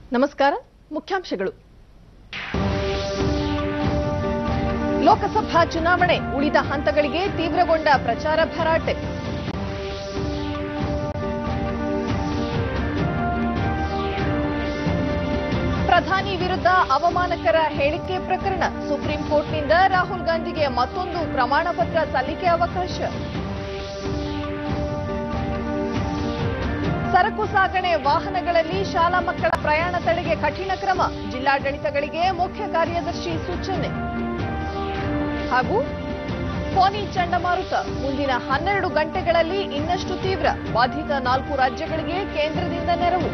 ನಮಸ್ಕಾರ ಮುಖ್ಯಾಂಶಗಳು ಲೋಕಸಭಾ ಚುನಾವಣೆ ಉಳಿದ ಹಂತಗಳಿಗೆ ತೀವ್ರಗೊಂಡ ಪ್ರಚಾರ ಭರಾಟೆ ಪ್ರಧಾನಿ ವಿರುದ್ಧ ಅವಮಾನಕರ ಹೇಳಿಕೆ ಪ್ರಕರಣ ಸುಪ್ರೀಂ ಕೋರ್ಟ್ನಿಂದ ರಾಹುಲ್ ಗಾಂಧಿಗೆ ಮತ್ತೊಂದು ಪ್ರಮಾಣ ಪತ್ರ ಸಲ್ಲಿಕೆ ಅವಕಾಶ ಸರಕು ಸಾಗಣೆ ವಾಹನಗಳಲ್ಲಿ ಶಾಲಾ ಮಕ್ಕಳ ಪ್ರಯಾಣ ತಡೆಗೆ ಕಠಿಣ ಕ್ರಮ ಜಿಲ್ಲಾಡಳಿತಗಳಿಗೆ ಮುಖ್ಯ ಕಾರ್ಯದರ್ಶಿ ಸೂಚನೆ ಹಾಗೂ ಫೋನಿ ಚಂಡಮಾರುತ ಮುಂದಿನ ಹನ್ನೆರಡು ಗಂಟೆಗಳಲ್ಲಿ ಇನ್ನಷ್ಟು ತೀವ್ರ ಬಾಧಿತ ನಾಲ್ಕು ರಾಜ್ಯಗಳಿಗೆ ಕೇಂದ್ರದಿಂದ ನೆರವು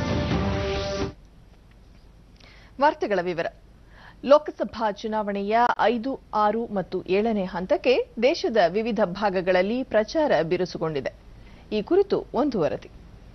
ವಾರ್ತೆಗಳ ವಿವರ ಲೋಕಸಭಾ ಚುನಾವಣೆಯ ಐದು ಆರು ಮತ್ತು ಏಳನೇ ಹಂತಕ್ಕೆ ದೇಶದ ವಿವಿಧ ಭಾಗಗಳಲ್ಲಿ ಪ್ರಚಾರ ಬಿರುಸುಗೊಂಡಿದೆ ಈ ಕುರಿತು ಒಂದು ವರದಿ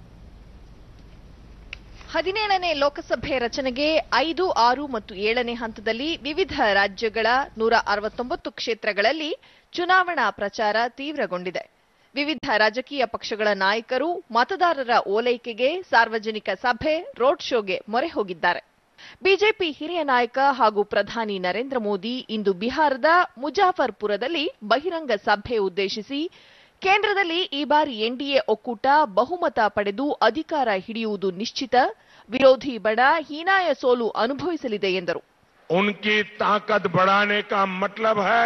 ಹದಿನೇಳನೇ ಲೋಕಸಭೆ ರಚನೆಗೆ ಐದು ಆರು ಮತ್ತು ಏಳನೇ ಹಂತದಲ್ಲಿ ವಿವಿಧ ರಾಜ್ಯಗಳ ನೂರ ಅರವತ್ತೊಂಬತ್ತು ಕ್ಷೇತ್ರಗಳಲ್ಲಿ ಚುನಾವಣಾ ಪ್ರಚಾರ ತೀವ್ರಗೊಂಡಿದೆ ವಿವಿಧ ರಾಜಕೀಯ ಪಕ್ಷಗಳ ನಾಯಕರು ಮತದಾರರ ಓಲೈಕೆಗೆ ಸಾರ್ವಜನಿಕ ಸಭೆ ರೋಡ್ ಶೋಗೆ ಮೊರೆ ಹೋಗಿದ್ದಾರೆ ಬಿಜೆಪಿ ಹಿರಿಯ ನಾಯಕ ಹಾಗೂ ಪ್ರಧಾನಿ ನರೇಂದ್ರ ಮೋದಿ ಇಂದು ಬಿಹಾರದ ಮುಜಾಫರ್ಪುರದಲ್ಲಿ ಬಹಿರಂಗ ಸಭೆ ಉದ್ದೇಶಿಸಿ ಕೇಂದ್ರದಲ್ಲಿ ಈ ಬಾರಿ ಎನ್ಡಿಎ ಒಕ್ಕೂಟ ಬಹುಮತ ಪಡೆದು ಅಧಿಕಾರ ಹಿಡಿಯುವುದು ನಿಶ್ಚಿತ ವಿರೋಧಿ ಬಣ ಹೀನಾಯ ಸೋಲು ಅನುಭವಿಸಲಿದೆ ಎಂದರು उनकी ताकत बढ़ाने का मतलब है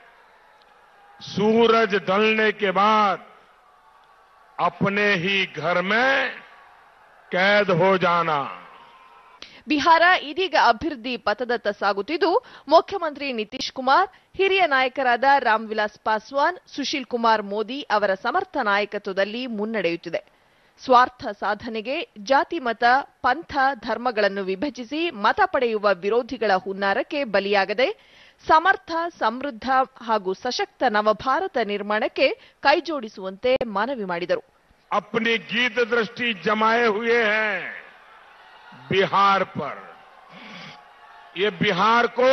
सूरज ढलने के बाद अपने ही घर में कैद हो जाना ಬಿಹಾರ ಇದೀಗ ಅಭಿವೃದ್ಧಿ ಪಥದತ್ತ ಸಾಗುತ್ತಿದ್ದು ಮುಖ್ಯಮಂತ್ರಿ ನಿತೀಶ್ ಕುಮಾರ್ ಹಿರಿಯ ನಾಯಕರಾದ ರಾಮ್ ವಿಲಾಸ್ ಪಾಸ್ವಾನ್ ಸುಶೀಲ್ ಕುಮಾರ್ ಮೋದಿ ಅವರ ಸಮರ್ಥ ನಾಯಕತ್ವದಲ್ಲಿ ಮುನ್ನಡೆಯುತ್ತಿದೆ ಸ್ವಾರ್ಥ ಸಾಧನೆಗೆ ಜಾತಿ ಮತ ಪಂಥ ಧರ್ಮಗಳನ್ನು ವಿಭಜಿಸಿ ಮತ ಪಡೆಯುವ ವಿರೋಧಿಗಳ ಹುನ್ನಾರಕ್ಕೆ ಬಲಿಯಾಗದೆ ಸಮರ್ಥ ಸಮೃದ್ಧ ಹಾಗೂ ಸಶಕ್ತ ನವಭಾರತ ನಿರ್ಮಾಣಕ್ಕೆ ಕೈಜೋಡಿಸುವಂತೆ ಮನವಿ ಮಾಡಿದರು अपनी गीत दृष्टि जमाए हुए हैं बिहार पर ये बिहार को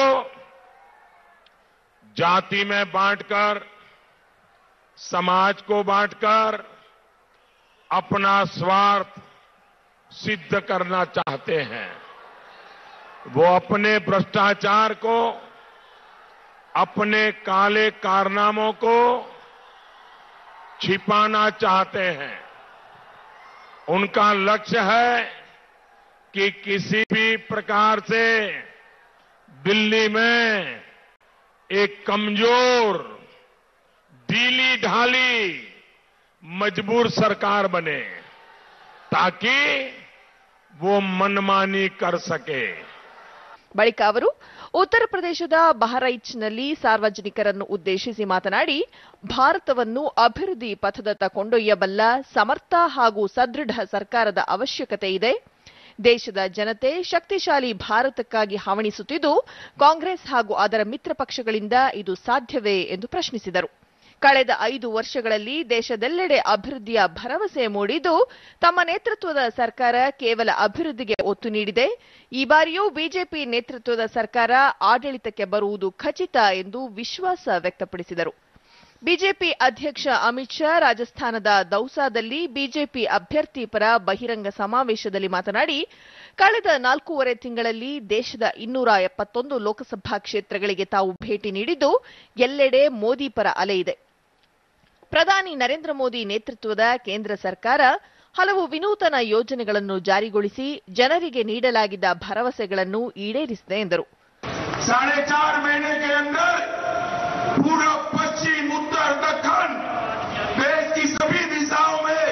जाति में बांटकर समाज को बांटकर अपना स्वार्थ सिद्ध करना चाहते हैं वो अपने भ्रष्टाचार को अपने काले कारनामों को छिपाना चाहते हैं उनका लक्ष्य है कि किसी भी प्रकार से दिल्ली में एक कमजोर ढीली ढाली मजबूर सरकार बने ताकि वो मनमानी कर सके ಬಳಿಕ ಅವರು ಉತ್ತರ ಪ್ರದೇಶದ ಬಹರೈಚ್ನಲ್ಲಿ ಸಾರ್ವಜನಿಕರನ್ನು ಉದ್ದೇಶಿಸಿ ಮಾತನಾಡಿ ಭಾರತವನ್ನು ಅಭಿವೃದ್ಧಿ ಪಥದತ್ತ ಕೊಂಡೊಯ್ಯಬಲ್ಲ ಸಮರ್ಥ ಹಾಗೂ ಸದೃಢ ಸರ್ಕಾರದ ಅವಶ್ಯಕತೆ ಇದೆ ದೇಶದ ಜನತೆ ಶಕ್ತಿಶಾಲಿ ಭಾರತಕ್ಕಾಗಿ ಹವಣಿಸುತ್ತಿದ್ದು ಕಾಂಗ್ರೆಸ್ ಹಾಗೂ ಅದರ ಮಿತ್ರ ಪಕ್ಷಗಳಿಂದ ಇದು ಸಾಧ್ಯವೇ ಎಂದು ಪ್ರಶ್ನಿಸಿದರು ಕಳೆದ ಐದು ವರ್ಷಗಳಲ್ಲಿ ದೇಶದೆಲ್ಲೆಡೆ ಅಭಿವೃದ್ಧಿಯ ಭರವಸೆ ಮೂಡಿದ್ದು ತಮ್ಮ ನೇತೃತ್ವದ ಸರ್ಕಾರ ಕೇವಲ ಅಭಿವೃದ್ಧಿಗೆ ಒತ್ತು ನೀಡಿದೆ ಈ ಬಾರಿಯೂ ಬಿಜೆಪಿ ನೇತೃತ್ವದ ಸರ್ಕಾರ ಆಡಳಿತಕ್ಕೆ ಬರುವುದು ಖಚಿತ ಎಂದು ವಿಶ್ವಾಸ ವ್ಯಕ್ತಪಡಿಸಿದರು ಬಿಜೆಪಿ ಅಧ್ಯಕ್ಷ ಅಮಿತ್ ಶಾ ರಾಜಸ್ಥಾನದ ದೌಸಾದಲ್ಲಿ ಬಿಜೆಪಿ ಅಭ್ಯರ್ಥಿ ಪರ ಬಹಿರಂಗ ಸಮಾವೇಶದಲ್ಲಿ ಮಾತನಾಡಿ ಕಳೆದ ನಾಲ್ಕೂವರೆ ತಿಂಗಳಲ್ಲಿ ದೇಶದ ಇನ್ನೂರ ಎಪ್ಪತ್ತೊಂದು ಲೋಕಸಭಾ ಕ್ಷೇತ್ರಗಳಿಗೆ ತಾವು ಭೇಟಿ ನೀಡಿದ್ದು ಎಲ್ಲೆಡೆ ಮೋದಿ ಪರ ಅಲೆ ಇದೆ ಪ್ರಧಾನಿ ನರೇಂದ್ರ ಮೋದಿ ನೇತೃತ್ವದ ಕೇಂದ್ರ ಸರ್ಕಾರ ಹಲವು ವಿನೂತನ ಯೋಜನೆಗಳನ್ನು ಜಾರಿಗೊಳಿಸಿ ಜನರಿಗೆ ನೀಡಲಾಗಿದ್ದ ಭರವಸೆಗಳನ್ನು ಈಡೇರಿಸಿದೆ ಎಂದರು साढ़े चार महीने के अंदर पूर्व पश्चिम उत्तर दक्षिण देश की सभी दिशाओं में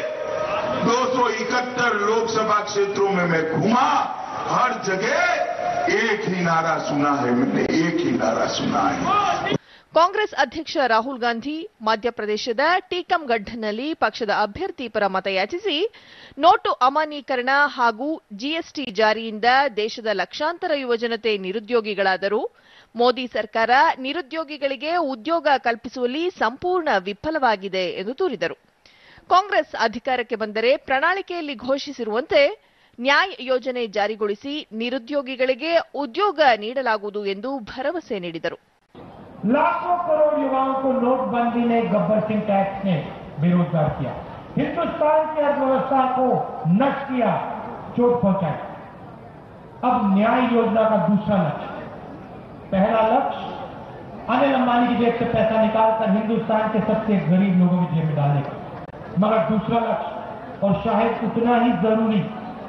271 लोकसभा क्षेत्रों में मैं घूमा हर जगह एक ही नारा सुना है मैंने एक ही नारा सुना है ಕಾಂಗ್ರೆಸ್ ಅಧ್ಯಕ್ಷ ರಾಹುಲ್ ಗಾಂಧಿ ಮಧ್ಯಪ್ರದೇಶದ ಟೀಕಂಗಢ್ನಲ್ಲಿ ಪಕ್ಷದ ಅಭ್ಯರ್ಥಿ ಪರ ಮತಯಾಚಿಸಿ ನೋಟು ಅಮಾನ್ಯೀಕರಣ ಹಾಗೂ ಜಿಎಸ್ಟಿ ಜಾರಿಯಿಂದ ದೇಶದ ಲಕ್ಷಾಂತರ ಯುವಜನತೆ ನಿರುದ್ಯೋಗಿಗಳಾದರು ಮೋದಿ ಸರ್ಕಾರ ನಿರುದ್ಯೋಗಿಗಳಿಗೆ ಉದ್ಯೋಗ ಕಲ್ಪಿಸುವಲ್ಲಿ ಸಂಪೂರ್ಣ ವಿಫಲವಾಗಿದೆ ಎಂದು ದೂರಿದರು ಕಾಂಗ್ರೆಸ್ ಅಧಿಕಾರಕ್ಕೆ ಬಂದರೆ ಪ್ರಣಾಳಿಕೆಯಲ್ಲಿ ಘೋಷಿಸಿರುವಂತೆ ನ್ಯಾಯ್ ಯೋಜನೆ ಜಾರಿಗೊಳಿಸಿ ನಿರುದ್ಯೋಗಿಗಳಿಗೆ ಉದ್ಯೋಗ ನೀಡಲಾಗುವುದು ಎಂದು ಭರವಸೆ ನೀಡಿದರು लाखों करोड़ युवाओं को नोटबंदी ने गब्बर सिंह टैक्स ने बेरोजगार किया हिंदुस्तान की अर्थव्यवस्था को नष्ट किया चोट पहुंचाई अब न्याय योजना का दूसरा लक्ष्य पहला लक्ष्य अनिल अंबानी की जेब से पैसा निकालकर हिंदुस्तान के सबसे गरीब लोगों की जेब में डालने का मगर दूसरा लक्ष्य और शायद उतना ही जरूरी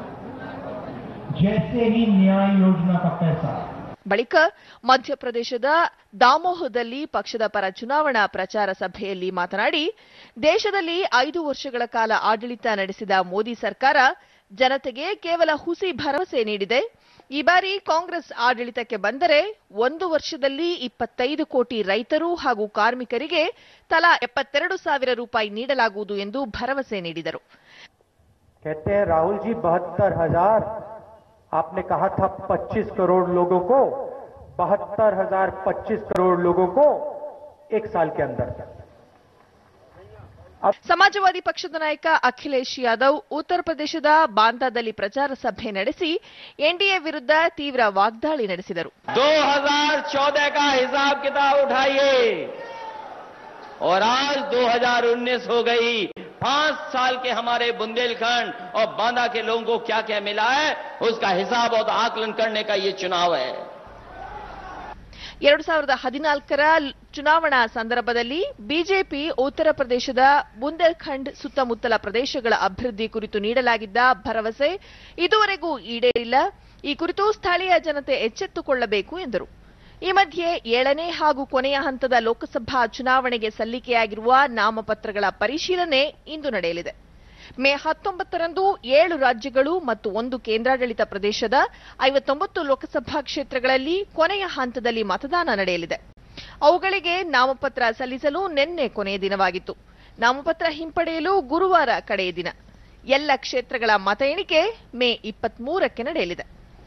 जैसे ही न्याय योजना का पैसा ಬಳಿಕ ಮಧ್ಯಪ್ರದೇಶದ ದಾಮೋಹದಲ್ಲಿ ಪಕ್ಷದ ಪರ ಚುನಾವಣಾ ಪ್ರಚಾರ ಸಭೆಯಲ್ಲಿ ಮಾತನಾಡಿ ದೇಶದಲ್ಲಿ ಐದು ವರ್ಷಗಳ ಕಾಲ ಆಡಳಿತ ನಡೆಸಿದ ಮೋದಿ ಸರ್ಕಾರ ಜನತೆಗೆ ಕೇವಲ ಹುಸಿ ಭರವಸೆ ನೀಡಿದೆ ಈ ಬಾರಿ ಕಾಂಗ್ರೆಸ್ ಆಡಳಿತಕ್ಕೆ ಬಂದರೆ ಒಂದು ವರ್ಷದಲ್ಲಿ ಇಪ್ಪತ್ತೈದು ಕೋಟಿ ರೈತರು ಹಾಗೂ ಕಾರ್ಮಿಕರಿಗೆ ತಲಾ ಎಪ್ಪತ್ತೆರಡು ಸಾವಿರ ರೂಪಾಯಿ ನೀಡಲಾಗುವುದು ಎಂದು ಭರವಸೆ ನೀಡಿದರು कहते हैं राहुल जी बहत्तर हजार आपने कहा था 25 करोड़ लोगों को बहत्तर हजार पच्चीस करोड़ लोगों को एक साल के अंदर ಸಮಾಜವಾದಿ ಪಕ್ಷದ ನಾಯಕ ಅಖಿಲೇಶ್ ಯಾದವ್ ಉತ್ತರ ಪ್ರದೇಶದ ಬಾಂದಾದಲ್ಲಿ ಪ್ರಚಾರ ಸಭೆ ನಡೆಸಿ ಎನ್ಡಿಎ ವಿರುದ್ಧ ತೀವ್ರ ವಾಗ್ದಾಳಿ ನಡೆಸಿದರು 2014 का हिसाब किताब उठाइए और आज 2019 हो गई पांच साल के हमारे बुंदेलखंड और बांदा के लोगों को क्या क्या मिला है उसका हिसाब और आकलन करने का ये चुनाव है ಎರಡು ಸಾವಿರದ ಹದಿನಾಲ್ಕರ ಚುನಾವಣಾ ಸಂದರ್ಭದಲ್ಲಿ ಬಿಜೆಪಿ ಉತ್ತರ ಪ್ರದೇಶದ ಬುಂದೇಲ್ಖಂಡ್ ಸುತ್ತಮುತ್ತಲ ಪ್ರದೇಶಗಳ ಅಭಿವೃದ್ಧಿ ಕುರಿತು ನೀಡಲಾಗಿದ್ದ ಭರವಸೆ ಇದುವರೆಗೂ ಈಡೇರಿಲ್ಲ ಈ ಕುರಿತು ಸ್ಥಳೀಯ ಜನತೆ ಎಚ್ಚೆತ್ತುಕೊಳ್ಳಬೇಕು ಎಂದರು ಈ ಮಧ್ಯೆ ಏಳನೇ ಹಾಗೂ ಕೊನೆಯ ಹಂತದ ಲೋಕಸಭಾ ಚುನಾವಣೆಗೆ ಸಲ್ಲಿಕೆಯಾಗಿರುವ ನಾಮಪತ್ರಗಳ ಪರಿಶೀಲನೆ ಇಂದು ನಡೆಯಲಿದೆ ಮೇ ಹತ್ತೊಂಬತ್ತರಂದು ಏಳು ರಾಜ್ಯಗಳು ಮತ್ತು ಒಂದು ಕೇಂದ್ರಾಡಳಿತ ಪ್ರದೇಶದ ಐವತ್ತೊಂಬತ್ತು ಲೋಕಸಭಾ ಕ್ಷೇತ್ರಗಳಲ್ಲಿ ಕೊನೆಯ ಹಂತದಲ್ಲಿ ಮತದಾನ ನಡೆಯಲಿದೆ ಅವುಗಳಿಗೆ ನಾಮಪತ್ರ ಸಲ್ಲಿಸಲು ನಿನ್ನೆ ಕೊನೆಯ ದಿನವಾಗಿತ್ತು ನಾಮಪತ್ರ ಹಿಂಪಡೆಯಲು ಗುರುವಾರ ಕಡೆಯ ದಿನ ಎಲ್ಲ ಕ್ಷೇತ್ರಗಳ ಮತ ಎಣಿಕೆ ಮೇ ಇಪ್ಪತ್ಮೂರಕ್ಕೆ ನಡೆಯಲಿದೆ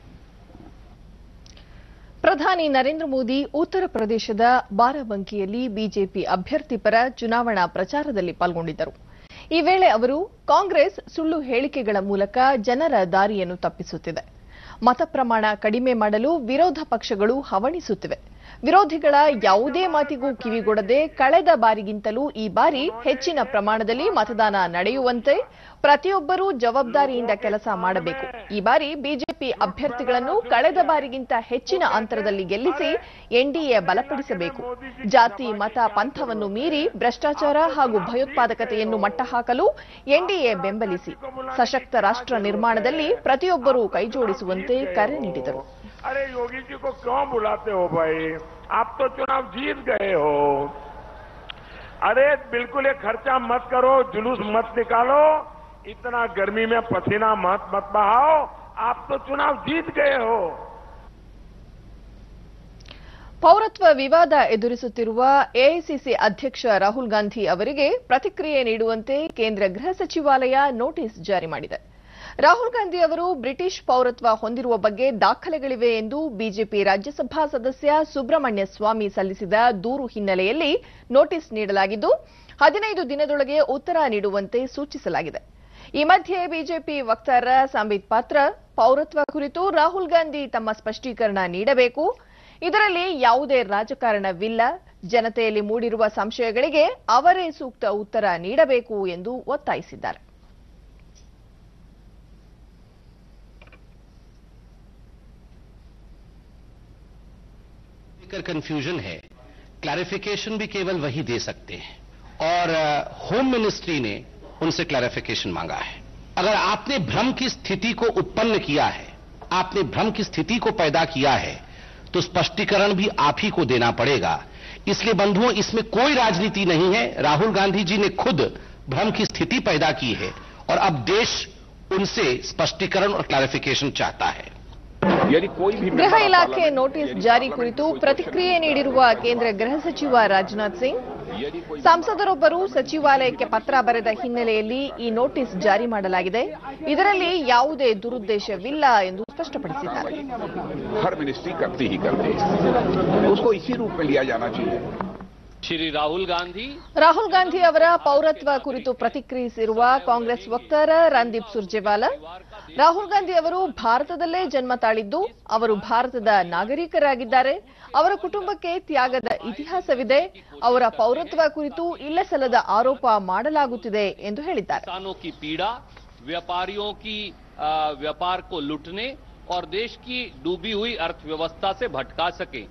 ಪ್ರಧಾನಿ ನರೇಂದ್ರ ಮೋದಿ ಉತ್ತರ ಪ್ರದೇಶದ ಬಾರಾಬಂಕಿಯಲ್ಲಿ ಬಿಜೆಪಿ ಅಭ್ಯರ್ಥಿ ಪರ ಚುನಾವಣಾ ಪ್ರಚಾರದಲ್ಲಿ ಪಾಲ್ಗೊಂಡಿದ್ದರು ಈ ವೇಳೆ ಅವರು ಕಾಂಗ್ರೆಸ್ ಸುಳ್ಳು ಹೇಳಿಕೆಗಳ ಮೂಲಕ ಜನರ ದಾರಿಯನ್ನು ತಪ್ಪಿಸುತ್ತಿದೆ ಮತ ಪ್ರಮಾಣ ಕಡಿಮೆ ಮಾಡಲು ವಿರೋಧ ಪಕ್ಷಗಳು ಹವಣಿಸುತ್ತಿವೆ ವಿರೋಧಿಗಳ ಯಾವುದೇ ಮಾತಿಗೂ ಕಿವಿಗೊಡದೆ ಕಳೆದ ಬಾರಿಗಿಂತಲೂ ಈ ಬಾರಿ ಹೆಚ್ಚಿನ ಪ್ರಮಾಣದಲ್ಲಿ ಮತದಾನ ನಡೆಯುವಂತೆ ಪ್ರತಿಯೊಬ್ಬರೂ ಜವಾಬ್ದಾರಿಯಿಂದ ಕೆಲಸ ಮಾಡಬೇಕು ಈ ಬಾರಿ ಬಿಜೆಪಿ ಅಭ್ಯರ್ಥಿಗಳನ್ನು ಕಳೆದ ಬಾರಿಗಿಂತ ಹೆಚ್ಚಿನ ಅಂತರದಲ್ಲಿ ಗೆಲ್ಲಿಸಿ ಎನ್ಡಿಎ ಬಲಪಡಿಸಬೇಕು ಜಾತಿ ಮತ ಪಂಥವನ್ನು ಮೀರಿ ಭ್ರಷ್ಟಾಚಾರ ಹಾಗೂ ಭಯೋತ್ಪಾದಕತೆಯನ್ನು ಮಟ್ಟಹಾಕಲು ಎನ್ಡಿಎ ಬೆಂಬಲಿಸಿ ಸಶಕ್ತ ರಾಷ್ಟ್ರ ನಿರ್ಮಾಣದಲ್ಲಿ ಪ್ರತಿಯೊಬ್ಬರೂ ಕೈಜೋಡಿಸುವಂತೆ ಕರೆ ನೀಡಿದರು अरे योगी जी को क्यों बुलाते हो भाई आप तो चुनाव जीत गए हो अरे बिल्कुल ये खर्चा मत करो जुलूस मत निकालो इतना गर्मी में पसीना मत मत बहाओ आप तो चुनाव जीत गए हो ಪೌರತ್ವ ವಿವಾದ ಎದುರಿಸುತ್ತಿರುವ ಎಐಸಿಸಿ ಅಧ್ಯಕ್ಷ ರಾಹುಲ್ ಗಾಂಧಿ ಅವರಿಗೆ ಪ್ರತಿಕ್ರಿಯೆ ನೀಡುವಂತೆ ಕೇಂದ್ರ ಗೃಹ ಸಚಿವಾಲಯ ನೋಟಿಸ್ ಜಾರಿ ಮಾಡಿದೆ ರಾಹುಲ್ ಗಾಂಧಿ ಅವರು ಬ್ರಿಟಿಷ್ ಪೌರತ್ವ ಹೊಂದಿರುವ ಬಗ್ಗೆ ದಾಖಲೆಗಳಿವೆ ಎಂದು ಬಿಜೆಪಿ ರಾಜ್ಯಸಭಾ ಸದಸ್ಯ ಸುಬ್ರಹ್ಮಣ್ಯ ಸ್ವಾಮಿ ಸಲ್ಲಿಸಿದ ದೂರು ಹಿನ್ನೆಲೆಯಲ್ಲಿ ನೋಟಿಸ್ ನೀಡಲಾಗಿದ್ದು ಹದಿನೈದು ದಿನದೊಳಗೆ ಉತ್ತರ ನೀಡುವಂತೆ ಸೂಚಿಸಲಾಗಿದೆ ಈ ಮಧ್ಯೆ ಬಿಜೆಪಿ ವಕ್ತಾರ ಸಂಬಿತ್ ಪಾತ್ರ ಪೌರತ್ವ ಕುರಿತು ರಾಹುಲ್ ಗಾಂಧಿ ತಮ್ಮ ಸ್ಪಷ್ಟೀಕರಣ ನೀಡಬೇಕು ಇದರಲ್ಲಿ ಯಾವುದೇ ರಾಜಕಾರಣವಿಲ್ಲ ಜನತೆಯಲ್ಲಿ ಮೂಡಿರುವ ಸಂಶಯಗಳಿಗೆ ಅವರೇ ಸೂಕ್ತ ಉತ್ತರ ನೀಡಬೇಕು ಎಂದು ಒತ್ತಾಯಿಸಿದ್ದಾರೆ लेकर कंफ्यूजन है क्लैरिफिकेशन भी केवल वही दे सकते हैं और अ, होम मिनिस्ट्री ने उनसे क्लैरिफिकेशन मांगा है अगर आपने भ्रम की स्थिति को उत्पन्न किया है आपने भ्रम की स्थिति को पैदा किया है तो स्पष्टीकरण भी आप ही को देना पड़ेगा इसलिए बंधुओं इसमें कोई राजनीति नहीं है राहुल गांधी जी ने खुद भ्रम की स्थिति पैदा की है और अब देश उनसे स्पष्टीकरण और क्लैरिफिकेशन चाहता है यदि कोई भी ಗೃಹ member of ಇಲಾಖೆ parliament, ನೋಟಿಸ್ यदि ಜಾರಿ parliament ಕುರಿತು में कोई ಪ್ರತಿಕ್ರಿಯೆ ನೀಡಿರುವ ಕೇಂದ್ರ ಗೃಹ ಸಚಿವ ರಾಜನಾಥ್ ಸಿಂಗ್ यदि कोई ಸಂಸದರೊಬ್ಬರು ಸಚಿವಾಲಯಕ್ಕೆ ಪತ್ರ ಬರೆದ ಹಿನ್ನೆಲೆಯಲ್ಲಿ ಈ ನೋಟಿಸ್ ಜಾರಿ ಮಾಡಲಾಗಿದೆ ಇದರಲ್ಲಿ ಯಾವುದೇ ದುರುದ್ದೇಶವಿಲ್ಲ ಎಂದು ಸ್ಪಷ್ಟಪಡಿಸಿದ್ದಾರೆ हर मिनिस्ट्री करती ही करती है उसको इसी रूप में लिया जाना चाहिए श्री राहुल गांधी ರಾಹುಲ್ ಗಾಂಧಿ ಅವರ ಪೌರತ್ವ ಕುರಿತು ಪ್ರತಿಕ್ರಿಯಿಸಿರುವ ಕಾಂಗ್ರೆಸ್ ವಕ್ತಾರ ರಂದೀಪ್ ಸುರ್ಜೇವಾಲಾ ರಾಹುಲ್ ಗಾಂಧಿ ಅವರು ಭಾರತದಲ್ಲೇ ಜನ್ಮ ತಾಳಿದ್ದು ಅವರು ಭಾರತದ ನಾಗರಿಕರಾಗಿದ್ದಾರೆ ಅವರ ಕುಟುಂಬಕ್ಕೆ ತ್ಯಾಗದ ಇತಿಹಾಸವಿದೆ ಅವರ ಪೌರತ್ವ ಕುರಿತು ಇಲ್ಲಸಲ್ಲದ ಆರೋಪ ಮಾಡಲಾಗುತ್ತಿದೆ ಎಂದು ಹೇಳಿದ್ದಾರೆ किसानों की पीड़ा व्यापारियों की आ, व्यापार को लूटने और देश की डूबी हुई अर्थव्यवस्था से भटका सकें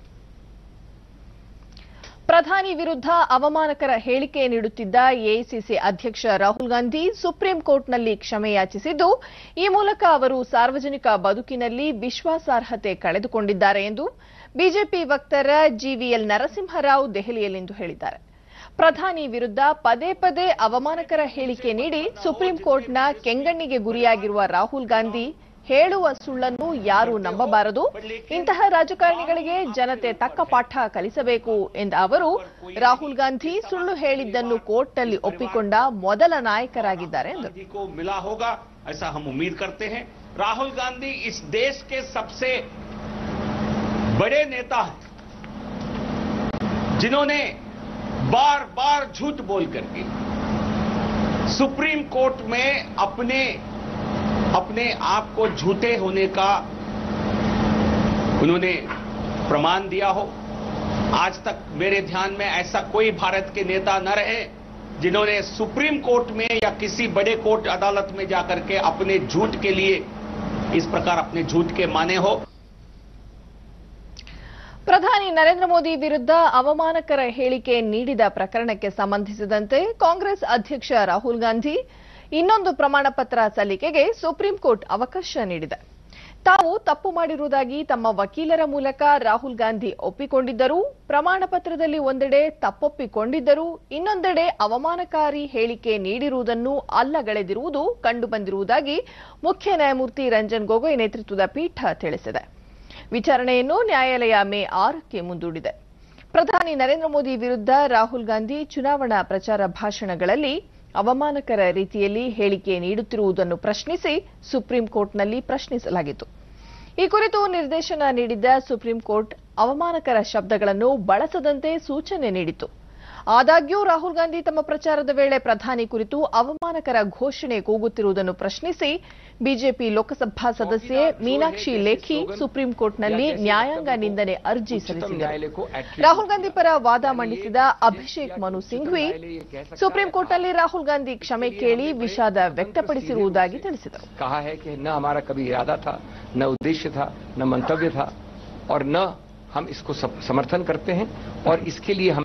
ಪ್ರಧಾನಿ ವಿರುದ್ಧ ಅವಮಾನಕರ ಹೇಳಿಕೆ ನೀಡುತ್ತಿದ್ದ ಎಐಸಿಸಿ ಅಧ್ಯಕ್ಷ ರಾಹುಲ್ ಗಾಂಧಿ ಸುಪ್ರೀಂ ಕೋರ್ಟ್ನಲ್ಲಿ ಕ್ಷಮೆ ಯಾಚಿಸಿದ್ದು ಈ ಮೂಲಕ ಅವರು ಸಾರ್ವಜನಿಕ ಬದುಕಿನಲ್ಲಿ ವಿಶ್ವಾಸಾರ್ಹತೆ ಕಳೆದುಕೊಂಡಿದ್ದಾರೆ ಎಂದು ಬಿಜೆಪಿ ವಕ್ತಾರ ಜಿವಿಎಲ್ ನರಸಿಂಹರಾವ್ ದೆಹಲಿಯಲ್ಲಿಂದು ಹೇಳಿದ್ದಾರೆ ಪ್ರಧಾನಿ ವಿರುದ್ಧ ಪದೇ ಪದೇ ಅವಮಾನಕರ ಹೇಳಿಕೆ ನೀಡಿ ಸುಪ್ರೀಂ ಕೋರ್ಟ್ನ ಕೆಂಗಣ್ಣಿಗೆ ಗುರಿಯಾಗಿರುವ ರಾಹುಲ್ ಗಾಂಧಿ ಹೇಳುವ ಸುಳ್ಳನ್ನು ಯಾರೂ ನಂಬಬಾರದು ಇಂತಹ ರಾಜಕಾರಣಿಗಳಿಗೆ ಜನತೆ ತಕ್ಕ ಪಾಠ ಕಲಿಸಬೇಕು ಎಂದ ಅವರು ರಾಹುಲ್ ಗಾಂಧಿ ಸುಳ್ಳು ಹೇಳಿದ್ದನ್ನು ಕೋರ್ಟ್ನಲ್ಲಿ ಒಪ್ಪಿಕೊಂಡ ಮೊದಲ ನಾಯಕರಾಗಿದ್ದಾರೆ ಎಂದರು गांधी को मिला होगा ऐसा हम उम्मीद करते हैं राहुल गांधी इस देश के सबसे बड़े नेता हैं जिन्होंने बार बार झूठ बोल करके सुप्रीम कोर्ट में अपने अपने आप को झूठे होने का उन्होंने प्रमाण दिया हो आज तक मेरे ध्यान में ऐसा कोई भारत के नेता न रहे जिन्होंने सुप्रीम कोर्ट में या किसी बड़े कोर्ट अदालत में जाकर के अपने झूठ के लिए इस प्रकार अपने झूठ के माने हो ಪ್ರಧಾನಿ ನರೇಂದ್ರ ಮೋದಿ ವಿರುದ್ಧ ಅವಮಾನಕರ ಹೇಳಿಕೆ ನೀಡಿದ ಪ್ರಕರಣಕ್ಕೆ ಸಂಬಂಧಿಸಿದಂತೆ ಕಾಂಗ್ರೆಸ್ ಅಧ್ಯಕ್ಷ ರಾಹುಲ್ ಗಾಂಧಿ ಇನ್ನೊಂದು ಪ್ರಮಾಣ ಪತ್ರ ಸಲ್ಲಿಕೆಗೆ ಸುಪ್ರೀಂ ಕೋರ್ಟ್ ಅವಕಾಶ ನೀಡಿದೆ ತಾವು ತಪ್ಪು ಮಾಡಿರುವುದಾಗಿ ತಮ್ಮ ವಕೀಲರ ಮೂಲಕ ರಾಹುಲ್ ಗಾಂಧಿ ಒಪ್ಪಿಕೊಂಡಿದ್ದರೂ ಪ್ರಮಾಣ ಪತ್ರದಲ್ಲಿ ಒಂದೆಡೆ ತಪ್ಪೊಪ್ಪಿಕೊಂಡಿದ್ದರೂ ಇನ್ನೊಂದೆಡೆ ಅವಮಾನಕಾರಿ ಹೇಳಿಕೆ ನೀಡಿರುವುದನ್ನು ಅಲ್ಲಗಳೆದಿರುವುದು ಕಂಡುಬಂದಿರುವುದಾಗಿ ಮುಖ್ಯ ನ್ಯಾಯಮೂರ್ತಿ ರಂಜನ್ ಗೊಗೊಯ್ ನೇತೃತ್ವದ ಪೀಠ ತಿಳಿಸಿದೆ ವಿಚಾರಣೆಯನ್ನು ನ್ಯಾಯಾಲಯ ಮೇ ಆರಕ್ಕೆ ಮುಂದೂಡಿದೆ ಪ್ರಧಾನಿ ನರೇಂದ್ರ ಮೋದಿ ವಿರುದ್ಧ ರಾಹುಲ್ ಗಾಂಧಿ ಚುನಾವಣಾ ಪ್ರಚಾರ ಭಾಷಣಗಳಲ್ಲಿ ಅವಮಾನಕರ ರೀತಿಯಲ್ಲಿ ಹೇಳಿಕೆ ನೀಡುತ್ತಿರುವುದನ್ನು ಪ್ರಶ್ನಿಸಿ ಸುಪ್ರೀಂ ಕೋರ್ಟ್ನಲ್ಲಿ ಪ್ರಶ್ನಿಸಲಾಗಿತ್ತು ಈ ಕುರಿತು ನಿರ್ದೇಶನ ನೀಡಿದ್ದ ಸುಪ್ರೀಂ ಕೋರ್ಟ್ ಅವಮಾನಕರ ಶಬ್ದಗಳನ್ನು ಬಳಸದಂತೆ ಸೂಚನೆ ನೀಡಿತು ಆದಾಗ್ಯೂ ರಾಹುಲ್ ಗಾಂಧಿ ತಮ್ಮ ಪ್ರಚಾರದ ವೇಳೆ ಪ್ರಧಾನಿ ಕುರಿತು ಅವಮಾನಕರ ಘೋಷಣೆ ಕೂಗುತ್ತಿರುವುದನ್ನು ಪ್ರಶ್ನಿಸಿ ಬಿಜೆಪಿ ಲೋಕಸಭಾ ಸದಸ್ಯೆ ಮೀನಾಕ್ಷಿ ಲೇಖಿ ಸುಪ್ರೀಂ ಕೋರ್ಟ್ನಲ್ಲಿ ನ್ಯಾಯಾಂಗ ನಿಂದನೆ ಅರ್ಜಿ ಸಲ್ಲಿಸಿದರು ರಾಹುಲ್ ಗಾಂಧಿ ಪರ ವಾದ ಮಂಡಿಸಿದ ಅಭಿಷೇಕ್ ಮನು ಸಿಂಘ್ವಿ ಸುಪ್ರೀಂ ಕೋರ್ಟ್ನಲ್ಲಿ ರಾಹುಲ್ ಗಾಂಧಿ ಕ್ಷಮೆ ಕೇಳಿ ವಿಷಾದ ವ್ಯಕ್ತಪಡಿಸಿರುವುದಾಗಿ ತಿಳಿಸಿದರು कहा है कि न हमारा कभी इरादा था न उद्देश्य था न मंतव्य था और न हम इसको सम- समर्थन करते हैं और इसके लिए हम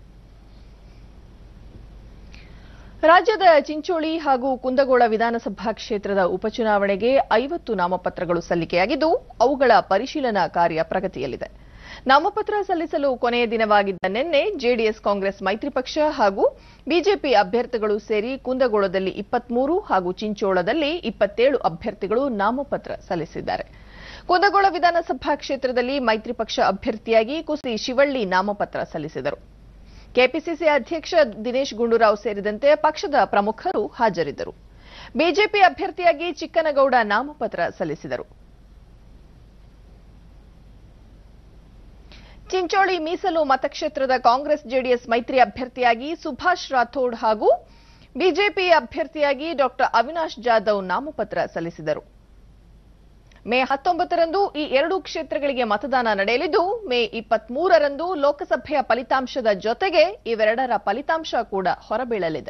ರಾಜ್ಯದ ಚಿಂಚೋಳಿ ಹಾಗೂ ಕುಂದಗೋಳ ವಿಧಾನಸಭಾ ಕ್ಷೇತ್ರದ ಉಪಚುನಾವಣೆಗೆ ಐವತ್ತು ನಾಮಪತ್ರಗಳು ಸಲ್ಲಿಕೆಯಾಗಿದ್ದು ಅವುಗಳ ಪರಿಶೀಲನಾ ಕಾರ್ಯ ಪ್ರಗತಿಯಲ್ಲಿದೆ ನಾಮಪತ್ರ ಸಲ್ಲಿಸಲು ಕೊನೆಯ ದಿನವಾಗಿದ್ದ ನಿನ್ನೆ ಜೆಡಿಎಸ್ ಕಾಂಗ್ರೆಸ್ ಮೈತ್ರಿ ಪಕ್ಷ ಹಾಗೂ ಬಿಜೆಪಿ ಅಭ್ಯರ್ಥಿಗಳು ಸೇರಿ ಕುಂದಗೋಳದಲ್ಲಿ ಇಪ್ಪತ್ಮೂರು ಹಾಗೂ ಚಿಂಚೋಳದಲ್ಲಿ ಇಪ್ಪತ್ತೇಳು ಅಭ್ಯರ್ಥಿಗಳು ನಾಮಪತ್ರ ಸಲ್ಲಿಸಿದ್ದಾರೆ ಕುಂದಗೋಳ ವಿಧಾನಸಭಾ ಕ್ಷೇತ್ರದಲ್ಲಿ ಮೈತ್ರಿ ಪಕ್ಷ ಅಭ್ಯರ್ಥಿಯಾಗಿ ಕುಸಿ ಶಿವಳ್ಳಿ ನಾಮಪತ್ರ ಸಲ್ಲಿಸಿದರು ಕೆಪಿಸಿಸಿ ಅಧ್ಯಕ್ಷ ದಿನೇಶ್ ಗುಂಡೂರಾವ್ ಸೇರಿದಂತೆ ಪಕ್ಷದ ಪ್ರಮುಖರು ಹಾಜರಿದ್ದರು ಬಿಜೆಪಿ ಅಭ್ಯರ್ಥಿಯಾಗಿ ಚಿಕ್ಕನಗೌಡ ನಾಮಪತ್ರ ಸಲ್ಲಿಸಿದರು ಚಿಂಚೋಳಿ ಮೀಸಲು ಮತಕ್ಷೇತ್ರದ ಕಾಂಗ್ರೆಸ್ ಜೆಡಿಎಸ್ ಮೈತ್ರಿ ಅಭ್ಯರ್ಥಿಯಾಗಿ ಸುಭಾಷ್ ರಾಥೋಡ್ ಹಾಗೂ ಬಿಜೆಪಿ ಅಭ್ಯರ್ಥಿಯಾಗಿ ಡಾ ಅವಿನಾಶ್ ಜಾಧವ್ ನಾಮಪತ್ರ ಸಲ್ಲಿಸಿದರು ಮೇ ಹತ್ತೊಂಬತ್ತರಂದು ಈ ಎರಡೂ ಕ್ಷೇತ್ರಗಳಿಗೆ ಮತದಾನ ನಡೆಯಲಿದ್ದು ಮೇ ಇಪ್ಪತ್ಮೂರರಂದು ಲೋಕಸಭೆಯ ಫಲಿತಾಂಶದ ಜೊತೆಗೆ ಇವೆರಡರ ಫಲಿತಾಂಶ ಕೂಡ ಹೊರಬೀಳಲಿದೆ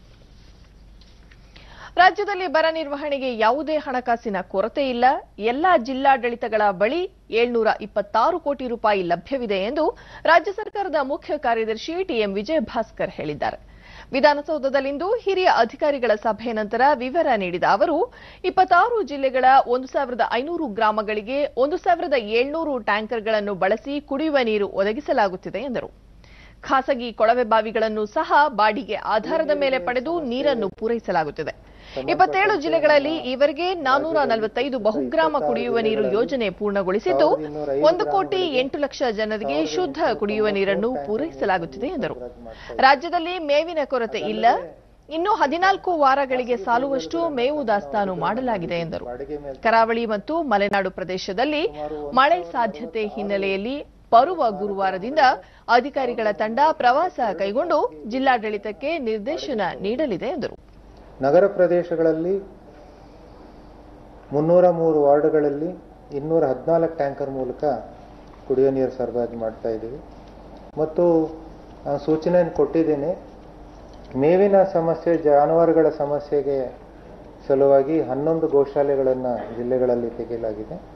ರಾಜ್ಯದಲ್ಲಿ ಬರ ನಿರ್ವಹಣೆಗೆ ಯಾವುದೇ ಹಣಕಾಸಿನ ಕೊರತೆ ಇಲ್ಲ ಎಲ್ಲಾ ಜಿಲ್ಲಾಡಳಿತಗಳ ಬಳಿ ಏಳ್ನೂರ ಇಪ್ಪತ್ತಾರು ಕೋಟಿ ರೂಪಾಯಿ ಲಭ್ಯವಿದೆ ಎಂದು ರಾಜ್ಯ ಸರ್ಕಾರದ ಮುಖ್ಯ ಕಾರ್ಯದರ್ಶಿ ಟಿಎಂ ವಿಜಯ ಭಾಸ್ಕರ್ ಹೇಳಿದ್ದಾರೆ ವಿಧಾನಸೌಧದಲ್ಲಿಂದು ಹಿರಿಯ ಅಧಿಕಾರಿಗಳ ಸಭೆ ನಂತರ ವಿವರ ನೀಡಿದ ಅವರು ಇಪ್ಪತ್ತಾರು ಜಿಲ್ಲೆಗಳ ಒಂದು ಸಾವಿರದ ಐನೂರು ಗ್ರಾಮಗಳಿಗೆ ಒಂದು ಸಾವಿರದ ಏಳ್ನೂರು ಟ್ಯಾಂಕರ್ಗಳನ್ನು ಬಳಸಿ ಕುಡಿಯುವ ನೀರು ಒದಗಿಸಲಾಗುತ್ತಿದೆ ಎಂದರು ಖಾಸಗಿ ಕೊಳವೆ ಬಾವಿಗಳನ್ನು ಸಹ ಬಾಡಿಗೆ ಆಧಾರದ ಮೇಲೆ ಪಡೆದು ನೀರನ್ನು ಪೂರೈಸಲಾಗುತ್ತಿದೆ ಇಪ್ಪತ್ತೇಳು ಜಿಲ್ಲೆಗಳಲ್ಲಿ ಈವರೆಗೆ ನಾನೂರ ನಲವತ್ತೈದು ಬಹುಗ್ರಾಮ ಕುಡಿಯುವ ನೀರು ಯೋಜನೆ ಪೂರ್ಣಗೊಳಿಸಿದ್ದು ಒಂದು ಕೋಟಿ ಎಂಟು ಲಕ್ಷ ಜನರಿಗೆ ಶುದ್ಧ ಕುಡಿಯುವ ನೀರನ್ನು ಪೂರೈಸಲಾಗುತ್ತಿದೆ ಎಂದರು ರಾಜ್ಯದಲ್ಲಿ ಮೇವಿನ ಕೊರತೆ ಇಲ್ಲ ಇನ್ನು ಹದಿನಾಲ್ಕು ವಾರಗಳಿಗೆ ಸಾಲುವಷ್ಟು ಮೇವು ದಾಸ್ತಾನು ಮಾಡಲಾಗಿದೆ ಎಂದರು ಕರಾವಳಿ ಮತ್ತು ಮಲೆನಾಡು ಪ್ರದೇಶದಲ್ಲಿ ಮಳೆ ಸಾಧ್ಯತೆ ಹಿನ್ನೆಲೆಯಲ್ಲಿ ಬರುವ ಗುರುವಾರದಿಂದ ಅಧಿಕಾರಿಗಳ ತಂಡ ಪ್ರವಾಸ ಕೈಗೊಂಡು ಜಿಲ್ಲಾಡಳಿತಕ್ಕೆ ನಿರ್ದೇಶನ ನೀಡಲಿದೆ ಎಂದರು ನಗರ ಪ್ರದೇಶಗಳಲ್ಲಿ ಮುನ್ನೂರ ಮೂರು ವಾರ್ಡ್ಗಳಲ್ಲಿ ಇನ್ನೂರ ಹದಿನಾಲ್ಕು ಟ್ಯಾಂಕರ್ ಮೂಲಕ ಕುಡಿಯೋ ನೀರು ಸರಬರಾಜು ಮಾಡ್ತಾ ಇದ್ದೀವಿ ಮತ್ತು ನಾನು ಸೂಚನೆಯನ್ನು ಕೊಟ್ಟಿದ್ದೇನೆ ಮೇವಿನ ಸಮಸ್ಯೆ ಜಾನುವಾರುಗಳ ಸಮಸ್ಯೆಗೆ ಸಲುವಾಗಿ ಹನ್ನೊಂದು ಗೋಶಾಲೆಗಳನ್ನು ಜಿಲ್ಲೆಗಳಲ್ಲಿ ತೆಗೆಯಲಾಗಿದೆ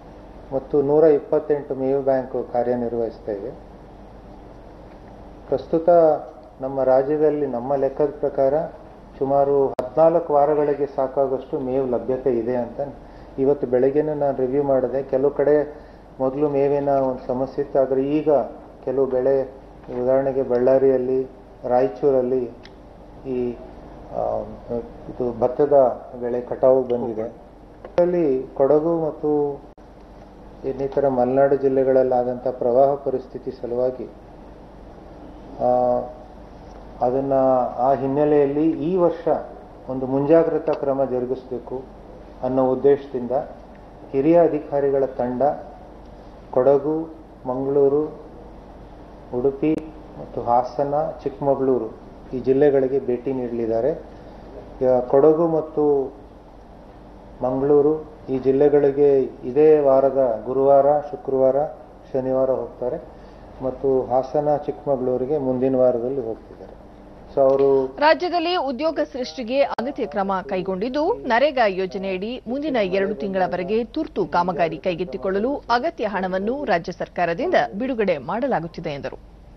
ಮತ್ತು ನೂರ ಇಪ್ಪತ್ತೆಂಟು ಮೇವು ಬ್ಯಾಂಕು ಕಾರ್ಯನಿರ್ವಹಿಸ್ತಾ ಇವೆ ಪ್ರಸ್ತುತ ನಮ್ಮ ರಾಜ್ಯದಲ್ಲಿ ನಮ್ಮ ಲೆಕ್ಕದ ಪ್ರಕಾರ ಸುಮಾರು ಹದಿನಾಲ್ಕು ವಾರಗಳಿಗೆ ಸಾಕಾಗುವಷ್ಟು ಮೇವು ಲಭ್ಯತೆ ಇದೆ ಅಂತ ಇವತ್ತು ಬೆಳಗ್ಗೆನೇ ನಾನು ರಿವ್ಯೂ ಮಾಡಿದೆ ಕೆಲವು ಕಡೆ ಮೊದಲು ಮೇವಿನ ಒಂದು ಸಮಸ್ಯೆ ಇತ್ತು ಆದರೆ ಈಗ ಕೆಲವು ಬೆಳೆ ಉದಾಹರಣೆಗೆ ಬಳ್ಳಾರಿಯಲ್ಲಿ ರಾಯಚೂರಲ್ಲಿ ಈ ಆ, ಇದು ಭತ್ತದ ಬೆಳೆ ಕಟಾವು ಬಂದಿದೆ ಅಲ್ಲಿ ಕೊಡಗು ಮತ್ತು ಇನ್ನಿತರ ಮಲೆನಾಡು ಜಿಲ್ಲೆಗಳಲ್ಲಾದಂಥ ಪ್ರವಾಹ ಪರಿಸ್ಥಿತಿ ಸಲುವಾಗಿ ಆ, ಅದನ್ನ ಆ ಹಿನ್ನೆಲೆಯಲ್ಲಿ ಈ ವರ್ಷ ಒಂದು ಮುಂಜಾಗ್ರತಾ ಕ್ರಮ ಜರುಗಿಸಬೇಕು ಅನ್ನೋ ಉದ್ದೇಶದಿಂದ ಹಿರಿಯ ಅಧಿಕಾರಿಗಳ ತಂಡ ಕೊಡಗು ಮಂಗಳೂರು ಉಡುಪಿ ಮತ್ತು ಹಾಸನ ಚಿಕ್ಕಮಗಳೂರು ಈ ಜಿಲ್ಲೆಗಳಿಗೆ ಭೇಟಿ ನೀಡಲಿದ್ದಾರೆ ಈಗ ಕೊಡಗು ಮತ್ತು ಮಂಗಳೂರು ಈ ಜಿಲ್ಲೆಗಳಿಗೆ ಇದೇ ವಾರದ ಗುರುವಾರ ಶುಕ್ರವಾರ ಶನಿವಾರ ಹೋಗ್ತಾರೆ ಮತ್ತು ಹಾಸನ ಚಿಕ್ಕಮಗಳೂರಿಗೆ ಮುಂದಿನ ವಾರದಲ್ಲಿ ಹೋಗ್ತಿದ್ದಾರೆ ಸೊ ಅವರು ರಾಜ್ಯದಲ್ಲಿ ಉದ್ಯೋಗ ಸೃಷ್ಟಿಗೆ ಅಗತ್ಯ ಕ್ರಮ ಕೈಗೊಂಡಿದ್ದು ನರೇಗಾ ಯೋಜನೆಯಡಿ ಮುಂದಿನ ಎರಡು ತಿಂಗಳವರೆಗೆ ತುರ್ತು ಕಾಮಗಾರಿ ಕೈಗೆತ್ತಿಕೊಳ್ಳಲು ಅಗತ್ಯ ಹಣವನ್ನು ರಾಜ್ಯ ಸರ್ಕಾರದಿಂದ ಬಿಡುಗಡೆ ಮಾಡಲಾಗುತ್ತಿದೆ ಎಂದರು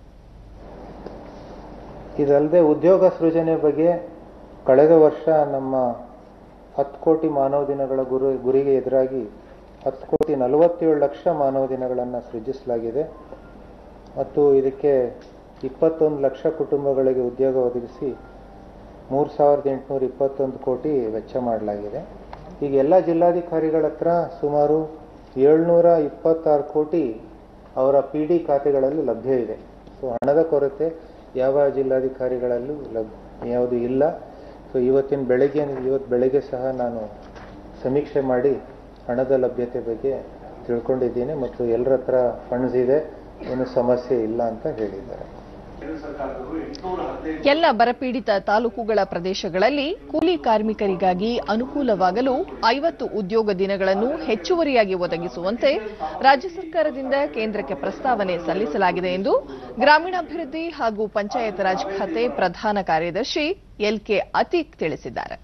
ಇದಲ್ಲದೆ ಉದ್ಯೋಗ ಸೃಜನೆ ಬಗ್ಗೆ ಕಳೆದ ವರ್ಷ ನಮ್ಮ ಹತ್ತು ಕೋಟಿ ಮಾನವ ದಿನಗಳ ಗುರು ಗುರಿಗೆ ಎದುರಾಗಿ ಹತ್ತು ಕೋಟಿ ನಲವತ್ತೇಳು ಲಕ್ಷ ಮಾನವ ದಿನಗಳನ್ನು ಸೃಜಿಸಲಾಗಿದೆ ಮತ್ತು ಇದಕ್ಕೆ ಇಪ್ಪತ್ತೊಂದು ಲಕ್ಷ ಕುಟುಂಬಗಳಿಗೆ ಉದ್ಯೋಗ ಒದಗಿಸಿ ಮೂರು ಸಾವಿರದ ಎಂಟುನೂರ ಇಪ್ಪತ್ತೊಂದು ಕೋಟಿ ವೆಚ್ಚ ಮಾಡಲಾಗಿದೆ ಈಗ ಎಲ್ಲ ಜಿಲ್ಲಾಧಿಕಾರಿಗಳ ಹತ್ರ ಸುಮಾರು ಏಳ್ನೂರ ಇಪ್ಪತ್ತಾರು ಕೋಟಿ ಅವರ ಪಿ ಡಿ ಖಾತೆಗಳಲ್ಲಿ ಲಭ್ಯ ಇದೆ ಸೊ ಹಣದ ಕೊರತೆ ಯಾವ ಜಿಲ್ಲಾಧಿಕಾರಿಗಳಲ್ಲೂ ಲಭ್ ಯಾವುದು ಇಲ್ಲ ಸೊ ಇವತ್ತಿನ ಬೆಳಗ್ಗೆ ಇವತ್ತು ಬೆಳಗ್ಗೆ ಸಹ ನಾನು ಸಮೀಕ್ಷೆ ಮಾಡಿ ಹಣದ ಲಭ್ಯತೆ ಬಗ್ಗೆ ತಿಳ್ಕೊಂಡಿದ್ದೀನಿ ಮತ್ತು ಎಲ್ಲರ ಹತ್ರ ಫಂಡ್ಸ್ ಇದೆ ಏನು ಸಮಸ್ಯೆ ಇಲ್ಲ ಅಂತ ಹೇಳಿದ್ದಾರೆ ಎಲ್ಲ ಬರಪೀಡಿತ ತಾಲೂಕುಗಳ ಪ್ರದೇಶಗಳಲ್ಲಿ ಕೂಲಿ ಕಾರ್ಮಿಕರಿಗಾಗಿ ಅನುಕೂಲವಾಗಲು ಐವತ್ತು ಉದ್ಯೋಗ ದಿನಗಳನ್ನು ಹೆಚ್ಚುವರಿಯಾಗಿ ಒದಗಿಸುವಂತೆ ರಾಜ್ಯ ಸರ್ಕಾರದಿಂದ ಕೇಂದ್ರಕ್ಕೆ ಪ್ರಸ್ತಾವನೆ ಸಲ್ಲಿಸಲಾಗಿದೆ ಎಂದು ಗ್ರಾಮೀಣಾಭಿವೃದ್ಧಿ ಹಾಗೂ ಪಂಚಾಯತ್ ರಾಜ್ ಖಾತೆ ಪ್ರಧಾನ ಕಾರ್ಯದರ್ಶಿ ಎಲ್ಕೆ ಅತೀಕ್ ತಿಳಿಸಿದ್ದಾರೆ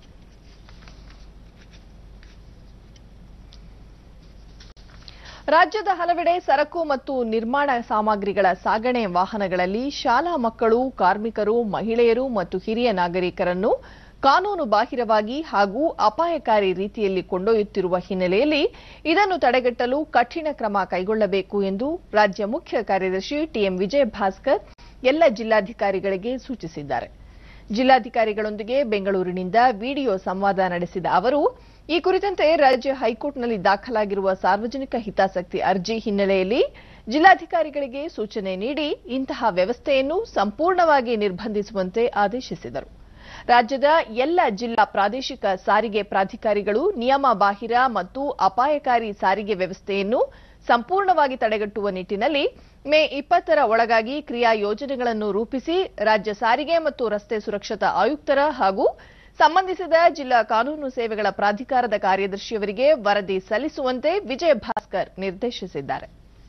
ರಾಜ್ಯದ ಹಲವೆಡೆ ಸರಕು ಮತ್ತು ನಿರ್ಮಾಣ ಸಾಮಗ್ರಿಗಳ ಸಾಗಣೆ ವಾಹನಗಳಲ್ಲಿ ಶಾಲಾ ಮಕ್ಕಳು ಕಾರ್ಮಿಕರು ಮಹಿಳೆಯರು ಮತ್ತು ಹಿರಿಯ ನಾಗರಿಕರನ್ನು ಕಾನೂನು ಬಾಹಿರವಾಗಿ ಹಾಗೂ ಅಪಾಯಕಾರಿ ರೀತಿಯಲ್ಲಿ ಕೊಂಡೊಯ್ಯುತ್ತಿರುವ ಹಿನ್ನೆಲೆಯಲ್ಲಿ ಇದನ್ನು ತಡೆಗಟ್ಟಲು ಕಠಿಣ ಕ್ರಮ ಕೈಗೊಳ್ಳಬೇಕು ಎಂದು ರಾಜ್ಯ ಮುಖ್ಯ ಕಾರ್ಯದರ್ಶಿ ಟಿಎಂ ವಿಜಯ ಭಾಸ್ಕರ್ ಎಲ್ಲ ಜಿಲ್ಲಾಧಿಕಾರಿಗಳಿಗೆ ಸೂಚಿಸಿದ್ದಾರೆ ಜಿಲ್ಲಾಧಿಕಾರಿಗಳೊಂದಿಗೆ ಬೆಂಗಳೂರಿನಿಂದ ವಿಡಿಯೋ ಸಂವಾದ ನಡೆಸಿದ ಅವರು ಈ ಕುರಿತಂತೆ ರಾಜ್ಯ ಹೈಕೋರ್ಟ್ನಲ್ಲಿ ದಾಖಲಾಗಿರುವ ಸಾರ್ವಜನಿಕ ಹಿತಾಸಕ್ತಿ ಅರ್ಜಿ ಹಿನ್ನೆಲೆಯಲ್ಲಿ ಜಿಲ್ಲಾಧಿಕಾರಿಗಳಿಗೆ ಸೂಚನೆ ನೀಡಿ ಇಂತಹ ವ್ಯವಸ್ಥೆಯನ್ನು ಸಂಪೂರ್ಣವಾಗಿ ನಿರ್ಬಂಧಿಸುವಂತೆ ಆದೇಶಿಸಿದರು ರಾಜ್ಯದ ಎಲ್ಲ ಜಿಲ್ಲಾ ಪ್ರಾದೇಶಿಕ ಸಾರಿಗೆ ಪ್ರಾಧಿಕಾರಿಗಳು ನಿಯಮ ಬಾಹಿರ ಮತ್ತು ಅಪಾಯಕಾರಿ ಸಾರಿಗೆ ವ್ಯವಸ್ಥೆಯನ್ನು ಸಂಪೂರ್ಣವಾಗಿ ತಡೆಗಟ್ಟುವ ನಿಟ್ಟಿನಲ್ಲಿ ಮೇ ಇಪ್ಪತ್ತರ ಒಳಗಾಗಿ ಕ್ರಿಯಾ ಯೋಜನೆಗಳನ್ನು ರೂಪಿಸಿ ರಾಜ್ಯ ಸಾರಿಗೆ ಮತ್ತು ರಸ್ತೆ ಸುರಕ್ಷತಾ ಆಯುಕ್ತರ ಹಾಗೂ ಸಂಬಂಧಿಸಿದ ಜಿಲ್ಲಾ ಕಾನೂನು ಸೇವೆಗಳ ಪ್ರಾಧಿಕಾರದ ಕಾರ್ಯದರ್ಶಿಯವರಿಗೆ ವರದಿ ಸಲ್ಲಿಸುವಂತೆ ವಿಜಯ ಭಾಸ್ಕರ್ ನಿರ್ದೇಶಿಸಿದ್ದಾರೆ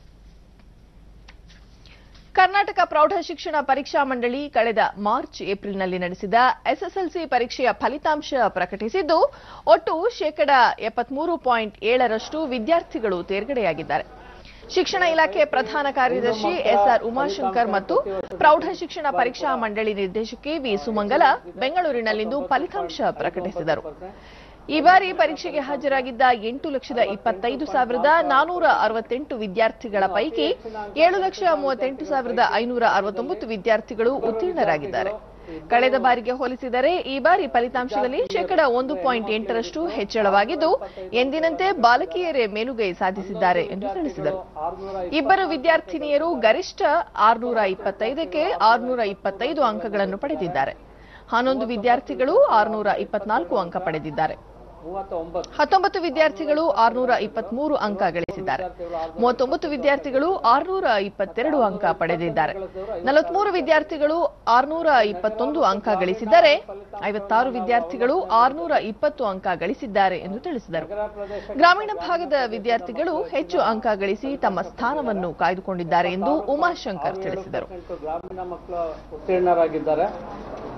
ಕರ್ನಾಟಕ ಪ್ರೌಢಶಿಕ್ಷಣ ಪರೀಕ್ಷಾ ಮಂಡಳಿ ಕಳೆದ ಮಾರ್ಚ್ ಏಪ್ರಿಲ್ನಲ್ಲಿ ನಡೆಸಿದ ಎಸ್ಎಸ್ಎಲ್ಸಿ ಪರೀಕ್ಷೆಯ ಫಲಿತಾಂಶ ಪ್ರಕಟಿಸಿದ್ದು ಒಟ್ಟು ಶೇಕಡಾ ಎಪ್ಪತ್ಮೂರು ಪಾಯಿಂಟ್ ಏಳರಷ್ಟು ವಿದ್ಯಾರ್ಥಿಗಳು ತೇರ್ಗಡೆಯಾಗಿದ್ದಾರೆ ಶಿಕ್ಷಣ ಇಲಾಖೆ ಪ್ರಧಾನ ಕಾರ್ಯದರ್ಶಿ ಎಸ್ಆರ್ ಉಮಾಶಂಕರ್ ಮತ್ತು ಪ್ರೌಢಶಿಕ್ಷಣ ಪರೀಕ್ಷಾ ಮಂಡಳಿ ನಿರ್ದೇಶಕಿ ವಿ ಸುಮಂಗಲ ಬೆಂಗಳೂರಿನಲ್ಲಿಂದು ಫಲಿತಾಂಶ ಪ್ರಕಟಿಸಿದರು ಈ ಬಾರಿ ಪರೀಕ್ಷೆಗೆ ಹಾಜರಾಗಿದ್ದ ಎಂಟು ಲಕ್ಷದ ಇಪ್ಪತ್ತೈದು ಸಾವಿರದ ನಾನೂರ ಅರವತ್ತೆಂಟು ವಿದ್ಯಾರ್ಥಿಗಳ ಪೈಕಿ ಏಳು ಲಕ್ಷ ಮೂವತ್ತೆಂಟು ಸಾವಿರದ ಐನೂರ ಅರವತ್ತೊಂಬತ್ತು ವಿದ್ಯಾರ್ಥಿಗಳು ಉತ್ತೀರ್ಣರಾಗಿದ್ದಾರೆ ಕಳೆದ ಬಾರಿಗೆ ಹೋಲಿಸಿದರೆ ಈ ಬಾರಿ ಫಲಿತಾಂಶದಲ್ಲಿ ಶೇಕಡಾ ಒಂದು ಪಾಯಿಂಟ್ ಎಂಟರಷ್ಟು ಹೆಚ್ಚಳವಾಗಿದ್ದು ಎಂದಿನಂತೆ ಬಾಲಕಿಯರೇ ಮೇಲುಗೈ ಸಾಧಿಸಿದ್ದಾರೆ ಎಂದು ತಿಳಿಸಿದರು ಇಬ್ಬರು ವಿದ್ಯಾರ್ಥಿನಿಯರು ಗರಿಷ್ಠ ಆರುನೂರ ಇಪ್ಪತ್ತೈದಕ್ಕೆ ಆರುನೂರ ಇಪ್ಪತ್ತೈದು ಅಂಕಗಳನ್ನು ಪಡೆದಿದ್ದಾರೆ ಹನ್ನೊಂದು ವಿದ್ಯಾರ್ಥಿಗಳು ಆರುನೂರ ಇಪ್ಪತ್ನಾಲ್ಕು ಅಂಕ ಪಡೆದಿದ್ದಾರೆ ಹತ್ತೊಂಬತ್ತು ವಿದ್ಯಾರ್ಥಿಗಳು ಆರುನೂರ ಇಪ್ಪತ್ಮೂರು ಅಂಕ ಗಳಿಸಿದ್ದಾರೆ ಮೂವತ್ತೊಂಬತ್ತು ವಿದ್ಯಾರ್ಥಿಗಳು ಆರುನೂರ ಇಪ್ಪತ್ತೆರಡು ಅಂಕ ಪಡೆದಿದ್ದಾರೆ ನಲವತ್ಮೂರು ವಿದ್ಯಾರ್ಥಿಗಳು ಆರುನೂರ ಇಪ್ಪತ್ತೊಂದು ಅಂಕ ಗಳಿಸಿದ್ದರೆ ಐವತ್ತಾರು ವಿದ್ಯಾರ್ಥಿಗಳು ಆರುನೂರ ಇಪ್ಪತ್ತು ಅಂಕ ಗಳಿಸಿದ್ದಾರೆ ಎಂದು ತಿಳಿಸಿದರು ಗ್ರಾಮೀಣ ಭಾಗದ ವಿದ್ಯಾರ್ಥಿಗಳು ಹೆಚ್ಚು ಅಂಕ ಗಳಿಸಿ ತಮ್ಮ ಸ್ಥಾನವನ್ನು ಕಾಯ್ದುಕೊಂಡಿದ್ದಾರೆ ಎಂದು ಉಮಾಶಂಕರ್ ತಿಳಿಸಿದರು ಗ್ರಾಮೀಣ ಮಕ್ಕಳು ಉತ್ತೀರ್ಣರಾಗಿದ್ದಾರೆ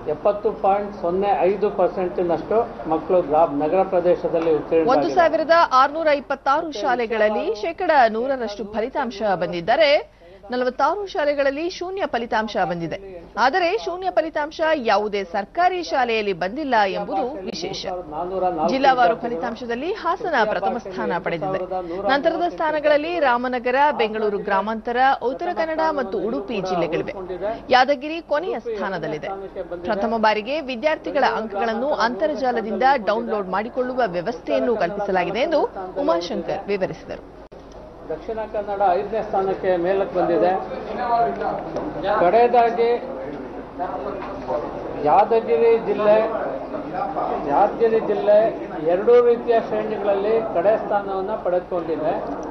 ಎಪ್ಪತ್ತು ಪಾಯಿಂಟ್ ಸೊನ್ನೆ ಐದು ಪರ್ಸೆಂಟ್ನಷ್ಟು ಮಕ್ಕಳು ಗ್ರಾಮ ನಗರ ಪ್ರದೇಶದಲ್ಲಿ ಒಂದು ಉತ್ತೀರ್ಣ ಸಾವಿರದ ಆರುನೂರ ಇಪ್ಪತ್ತಾರು ಶಾಲೆಗಳಲ್ಲಿ ಶೇಕಡ ನೂರರಷ್ಟು ಫಲಿತಾಂಶ ಬಂದಿದ್ದರೆ ನಲವತ್ತಾರು ಶಾಲೆಗಳಲ್ಲಿ ಶೂನ್ಯ ಫಲಿತಾಂಶ ಬಂದಿದೆ ಆದರೆ ಶೂನ್ಯ ಫಲಿತಾಂಶ ಯಾವುದೇ ಸರ್ಕಾರಿ ಶಾಲೆಯಲ್ಲಿ ಬಂದಿಲ್ಲ ಎಂಬುದು ವಿಶೇಷ ಜಿಲ್ಲಾವಾರು ಫಲಿತಾಂಶದಲ್ಲಿ ಹಾಸನ ಪ್ರಥಮ ಸ್ಥಾನ ಪಡೆದಿದೆ ನಂತರದ ಸ್ಥಾನಗಳಲ್ಲಿ ರಾಮನಗರ ಬೆಂಗಳೂರು ಗ್ರಾಮಾಂತರ ಉತ್ತರ ಕನ್ನಡ ಮತ್ತು ಉಡುಪಿ ಜಿಲ್ಲೆಗಳಿವೆ ಯಾದಗಿರಿ ಕೊನೆಯ ಸ್ಥಾನದಲ್ಲಿದೆ ಪ್ರಥಮ ಬಾರಿಗೆ ವಿದ್ಯಾರ್ಥಿಗಳ ಅಂಕಗಳನ್ನು ಅಂತರ್ಜಾಲದಿಂದ ಡೌನ್ಲೋಡ್ ಮಾಡಿಕೊಳ್ಳುವ ವ್ಯವಸ್ಥೆಯನ್ನು ಕಲ್ಪಿಸಲಾಗಿದೆ ಎಂದು ಉಮಾಶಂಕರ್ ವಿವರಿಸಿದರು ದಕ್ಷಿಣ ಕನ್ನಡ ಐದನೇ ಸ್ಥಾನಕ್ಕೆ ಮೇಲಕ್ಕೆ ಬಂದಿದೆ ಕಡೆಯದಾಗಿ ಯಾದಗಿರಿ ಜಿಲ್ಲೆ ಯಾದಗಿರಿ ಜಿಲ್ಲೆ ಎರಡೂ ರೀತಿಯ ಶ್ರೇಣಿಗಳಲ್ಲಿ ಕಡೆ ಸ್ಥಾನವನ್ನು ಪಡೆದುಕೊಂಡಿದೆ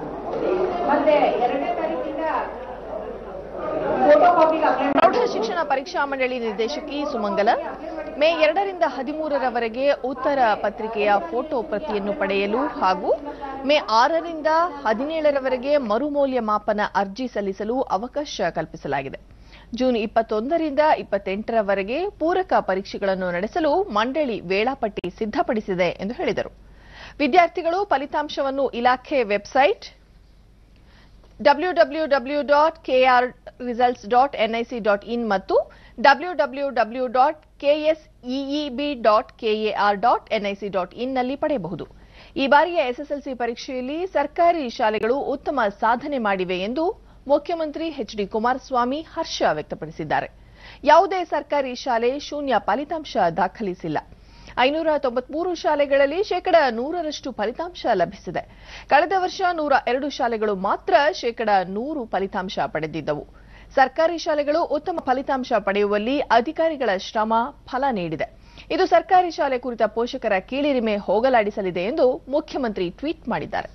ಪ್ರೌಢ ಶಿಕ್ಷಣ ಪರೀಕ್ಷಾ ಮಂಡಳಿ ನಿರ್ದೇಶಕಿ ಸುಮಂಗಲ ಮೇ ಎರಡರಿಂದ ಹದಿಮೂರರವರೆಗೆ ಉತ್ತರ ಪತ್ರಿಕೆಯ ಫೋಟೋ ಪ್ರತಿಯನ್ನು ಪಡೆಯಲು ಹಾಗೂ ಮೇ ಆರರಿಂದ ಹದಿನೇಳರವರೆಗೆ ಮರುಮೌಲ್ಯಮಾಪನ ಅರ್ಜಿ ಸಲ್ಲಿಸಲು ಅವಕಾಶ ಕಲ್ಪಿಸಲಾಗಿದೆ ಜೂನ್ ಇಪ್ಪತ್ತೊಂದರಿಂದ ಇಪ್ಪತ್ತೆಂಟರವರೆಗೆ ಪೂರಕ ಪರೀಕ್ಷೆಗಳನ್ನು ನಡೆಸಲು ಮಂಡಳಿ ವೇಳಾಪಟ್ಟಿ ಸಿದ್ಧಪಡಿಸಿದೆ ಎಂದು ಹೇಳಿದರು ವಿದ್ಯಾರ್ಥಿಗಳು ಫಲಿತಾಂಶವನ್ನು ಇಲಾಖೆ website W W W dot KR results dot NIC dot in ಮತ್ತು W W W dot KSEEB dot KAR dot NIC dot ಇನ್ನಲ್ಲಿ ಪಡೆಯಬಹುದು ಈ ಬಾರಿಯ ಎಸ್ಎಸ್ಎಲ್ಸಿ ಪರೀಕ್ಷೆಯಲ್ಲಿ ಸರ್ಕಾರಿ ಶಾಲೆಗಳು ಉತ್ತಮ ಸಾಧನೆ ಮಾಡಿವೆ ಎಂದು ಮುಖ್ಯಮಂತ್ರಿ ಎಚ್ ಡಿ ಕುಮಾರಸ್ವಾಮಿ ಹರ್ಷ ವ್ಯಕ್ತಪಡಿಸಿದ್ದಾರೆ ಯಾವುದೇ ಸರ್ಕಾರಿ ಶಾಲೆ ಶೂನ್ಯ ಫಲಿತಾಂಶ ದಾಖಲಿಸಿಲ್ಲ ಐನೂರ ತೊಂಬತ್ಮೂರು ಶಾಲೆಗಳಲ್ಲಿ ಶೇಕಡ ನೂರರಷ್ಟು ಫಲಿತಾಂಶ ಲಭಿಸಿದೆ ಕಳೆದ ವರ್ಷ ನೂರ ಎರಡು ಶಾಲೆಗಳು ಮಾತ್ರ ಶೇಕಡ ನೂರು ಫಲಿತಾಂಶ ಪಡೆದಿದ್ದವು ಸರ್ಕಾರಿ ಶಾಲೆಗಳು ಉತ್ತಮ ಫಲಿತಾಂಶ ಪಡೆಯುವಲ್ಲಿ ಅಧಿಕಾರಿಗಳ ಶ್ರಮ ಫಲ ನೀಡಿದೆ ಇದು ಸರ್ಕಾರಿ ಶಾಲೆ ಕುರಿತ ಪೋಷಕರ ಕೀಳಿರಿಮೆ ಹೋಗಲಾಡಿಸಲಿದೆ ಎಂದು ಮುಖ್ಯಮಂತ್ರಿ ಟ್ವೀಟ್ ಮಾಡಿದ್ದಾರೆ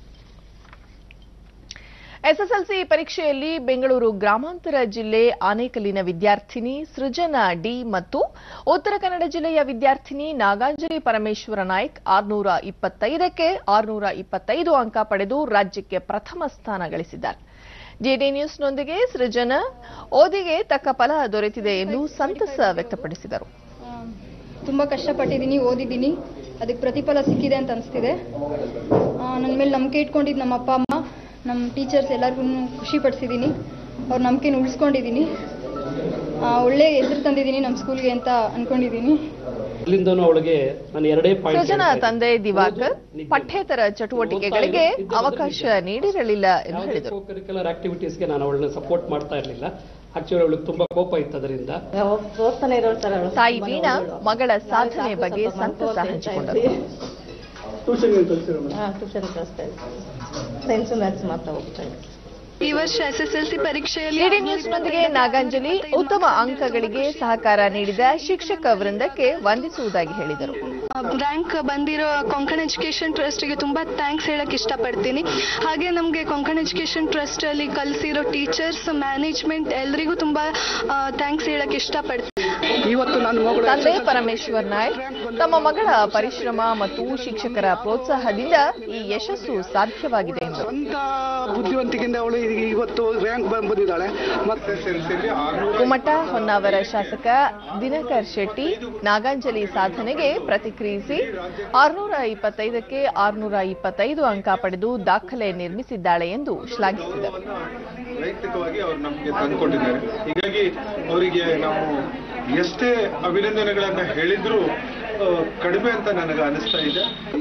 ಎಸ್ಎಸ್ಎಲ್ಸಿ ಪರೀಕ್ಷೆಯಲ್ಲಿ ಬೆಂಗಳೂರು ಗ್ರಾಮಾಂತರ ಜಿಲ್ಲೆ ಆನೇಕಲ್ಲಿನ ವಿದ್ಯಾರ್ಥಿನಿ ಸೃಜನಾ ಡಿ ಮತ್ತು ಉತ್ತರ ಕನ್ನಡ ಜಿಲ್ಲೆಯ ವಿದ್ಯಾರ್ಥಿನಿ ನಾಗಾಂಜಲಿ ಪರಮೇಶ್ವರ ನಾಯ್ಕ್ ಆರ್ನೂರ ಇಪ್ಪತ್ತೈದಕ್ಕೆ ಆರ್ನೂರ ಇಪ್ಪತ್ತೈದು ಅಂಕ ಪಡೆದು ರಾಜ್ಯಕ್ಕೆ ಪ್ರಥಮ ಸ್ಥಾನ ಗಳಿಸಿದ್ದಾರೆ ಡಿಡಿ ನ್ಯೂಸ್ನೊಂದಿಗೆ ಸೃಜನಾ ಓದಿಗೆ ತಕ್ಕ ಫಲ ದೊರೆತಿದೆ ಎಂದು ಸಂತಸ ವ್ಯಕ್ತಪಡಿಸಿದರು ತುಂಬ ಕಷ್ಟಪಟ್ಟಿದ್ದೀನಿ ಓದಿದ್ದೀನಿ ಅದಕ್ಕೆ ಪ್ರತಿಫಲ ಸಿಕ್ಕಿದೆ ಅಂತ ಅನಿಸ್ತಿದೆ ನನ್ನ ಮೇಲೆ ನಂಬಿಕೆ ಇಟ್ಕೊಂಡಿದ್ದು ನಮ್ಮ ಅಪ್ಪ ಅಮ್ಮ ನಮ್ಮ ಟೀಚರ್ಸ್ ಎಲ್ಲರಿಗೂ ಖುಷಿ ಪಡಿಸಿದ್ದೀನಿ ಅವ್ರ ನಂಬಿಕೆನ ಉಳಿಸ್ಕೊಂಡಿದ್ದೀನಿ ಒಳ್ಳೆ ಹೆಸರು ತಂದಿದ್ದೀನಿ ನಮ್ಮ ಸ್ಕೂಲ್ಗೆ ಅಂತ ಅನ್ಕೊಂಡಿದ್ದೀನಿ ಅಲ್ಲಿಂದನೂ ಅವಳಿಗೆ ನಾನು ಎರಡೇ ಪಾಯಿಂಟ್ ಸೃಜನಾ ತಂದೆ ದಿವಾಕರ್ ಪಠ್ಯೇತರ ಚಟುವಟಿಕೆಗಳಿಗೆ ಅವಕಾಶ ನೀಡಿರಲಿಲ್ಲ ಎಂದು ಹೇಳಿದರು ಕರಿಕ್ಯುಲರ್ ಆಕ್ಟಿವಿಟೀಸ್ಗೆ ನಾನು ಅವಳನ್ನ ಸಪೋರ್ಟ್ ಮಾಡ್ತಾ ಇರಲಿಲ್ಲ ಆಕ್ಚುಲಿ ಅವಳಿಗೆ ತುಂಬಾ ಕೋಪ ಇತ್ತು ಅದರಿಂದ ತಾಯಿ ವೀಣಾ ಮಗಳ ಸಾಧನೆ ಬಗ್ಗೆ ಸಂತಸ ಹಂಚಿಕೊಂಡರು ಟ್ಯೂಷನ್ ಕಲಿಸಿರೋ ಟ್ಯೂಷನ್ ಕಳಿಸ್ತಾ ಇದ್ದೀನಿ ಸೈನ್ಸ್ ಮ್ಯಾಥ್ಸ್ ಮಾತ್ರ ಹೋಗ್ತಾ ಇದ್ದೀನಿ ಈ ವರ್ಷ ಎಸ್ ಎಸ್ ಎಲ್ ಸಿ ಪರೀಕ್ಷೆಯಲ್ಲಿ ಡಿಡಿ ನ್ಯೂಸ್ನೊಂದಿಗೆ ನಾಗಾಂಜಲಿ ಉತ್ತಮ ಅಂಕಗಳಿಗೆ ಸಹಕಾರ ನೀಡಿದ ಶಿಕ್ಷಕ ವೃಂದಕ್ಕೆ ವಂದಿಸುವುದಾಗಿ ಹೇಳಿದರು ರ್ಯಾಂಕ್ ಬಂದಿರೋ ಕೊಂಕಣ ಎಜುಕೇಶನ್ ಟ್ರಸ್ಟ್ಗೆ ತುಂಬಾ ಥ್ಯಾಂಕ್ಸ್ ಹೇಳಕ್ ಇಷ್ಟಪಡ್ತೀನಿ ಹಾಗೆ ನಮಗೆ ಕೊಂಕಣ ಎಜುಕೇಶನ್ ಟ್ರಸ್ಟ್ ಅಲ್ಲಿ ಕಲಿಸಿರೋ ಟೀಚರ್ಸ್ ಮ್ಯಾನೇಜ್ಮೆಂಟ್ ಎಲ್ರಿಗೂ ತುಂಬಾ ಥ್ಯಾಂಕ್ಸ್ ಹೇಳಕ್ ಇಷ್ಟಪಡ್ತೀನಿ ಇವತ್ತು ನನ್ನ ಮಗಳು ತಂದೆ ಪರಮೇಶ್ವರ್ ನಾಯ್ಕ್ ತಮ್ಮ ಮಗಳ ಪರಿಶ್ರಮ ಮತ್ತು ಶಿಕ್ಷಕರ ಪ್ರೋತ್ಸಾಹದಿಂದ ಈ ಯಶಸ್ಸು ಸಾಧ್ಯವಾಗಿದೆ ಎಂದರು ಸ್ವಂತ ಬುದ್ಧಿವಂತಿಕೆಯಿಂದ ಅವಳು ಇವತ್ತು ರ್ಯಾಂಕ್ ಬಂದಿದ್ದಾಳೆ ಮತ್ತೆ ಕುಮಟ ಹೊನ್ನಾವರ ಶಾಸಕ ದಿನಕರ್ ಶೆಟ್ಟಿ ನಾಗಾಂಜಲಿ ಸಾಧನೆಗೆ ಪ್ರತಿಕ್ರಿಯಿಸಿ ಆರ್ನೂರ ಇಪ್ಪತ್ತೈದಕ್ಕೆ ಆರ್ನೂರ ಇಪ್ಪತ್ತೈದು ಅಂಕ ಪಡೆದು ದಾಖಲೆ ನಿರ್ಮಿಸಿದ್ದಾಳೆ ಎಂದು ಶ್ಲಾಘಿಸಿದರು ವೈಯಕ್ತಿಕವಾಗಿ ಅವರು ನಮಗೆ ತಂದುಕೊಟ್ಟಿದ್ದಾರೆ ಹೀಗಾಗಿ ಅವರಿಗೆ ನಾವು ಎಷ್ಟೇ ಅಭಿನಂದನೆಗಳನ್ನ ಹೇಳಿದ್ರು ಆ, ಕಡಿಮೆ ಅಂತ ನನಗೆ ಅನಿಸ್ತಾ ಇದೆ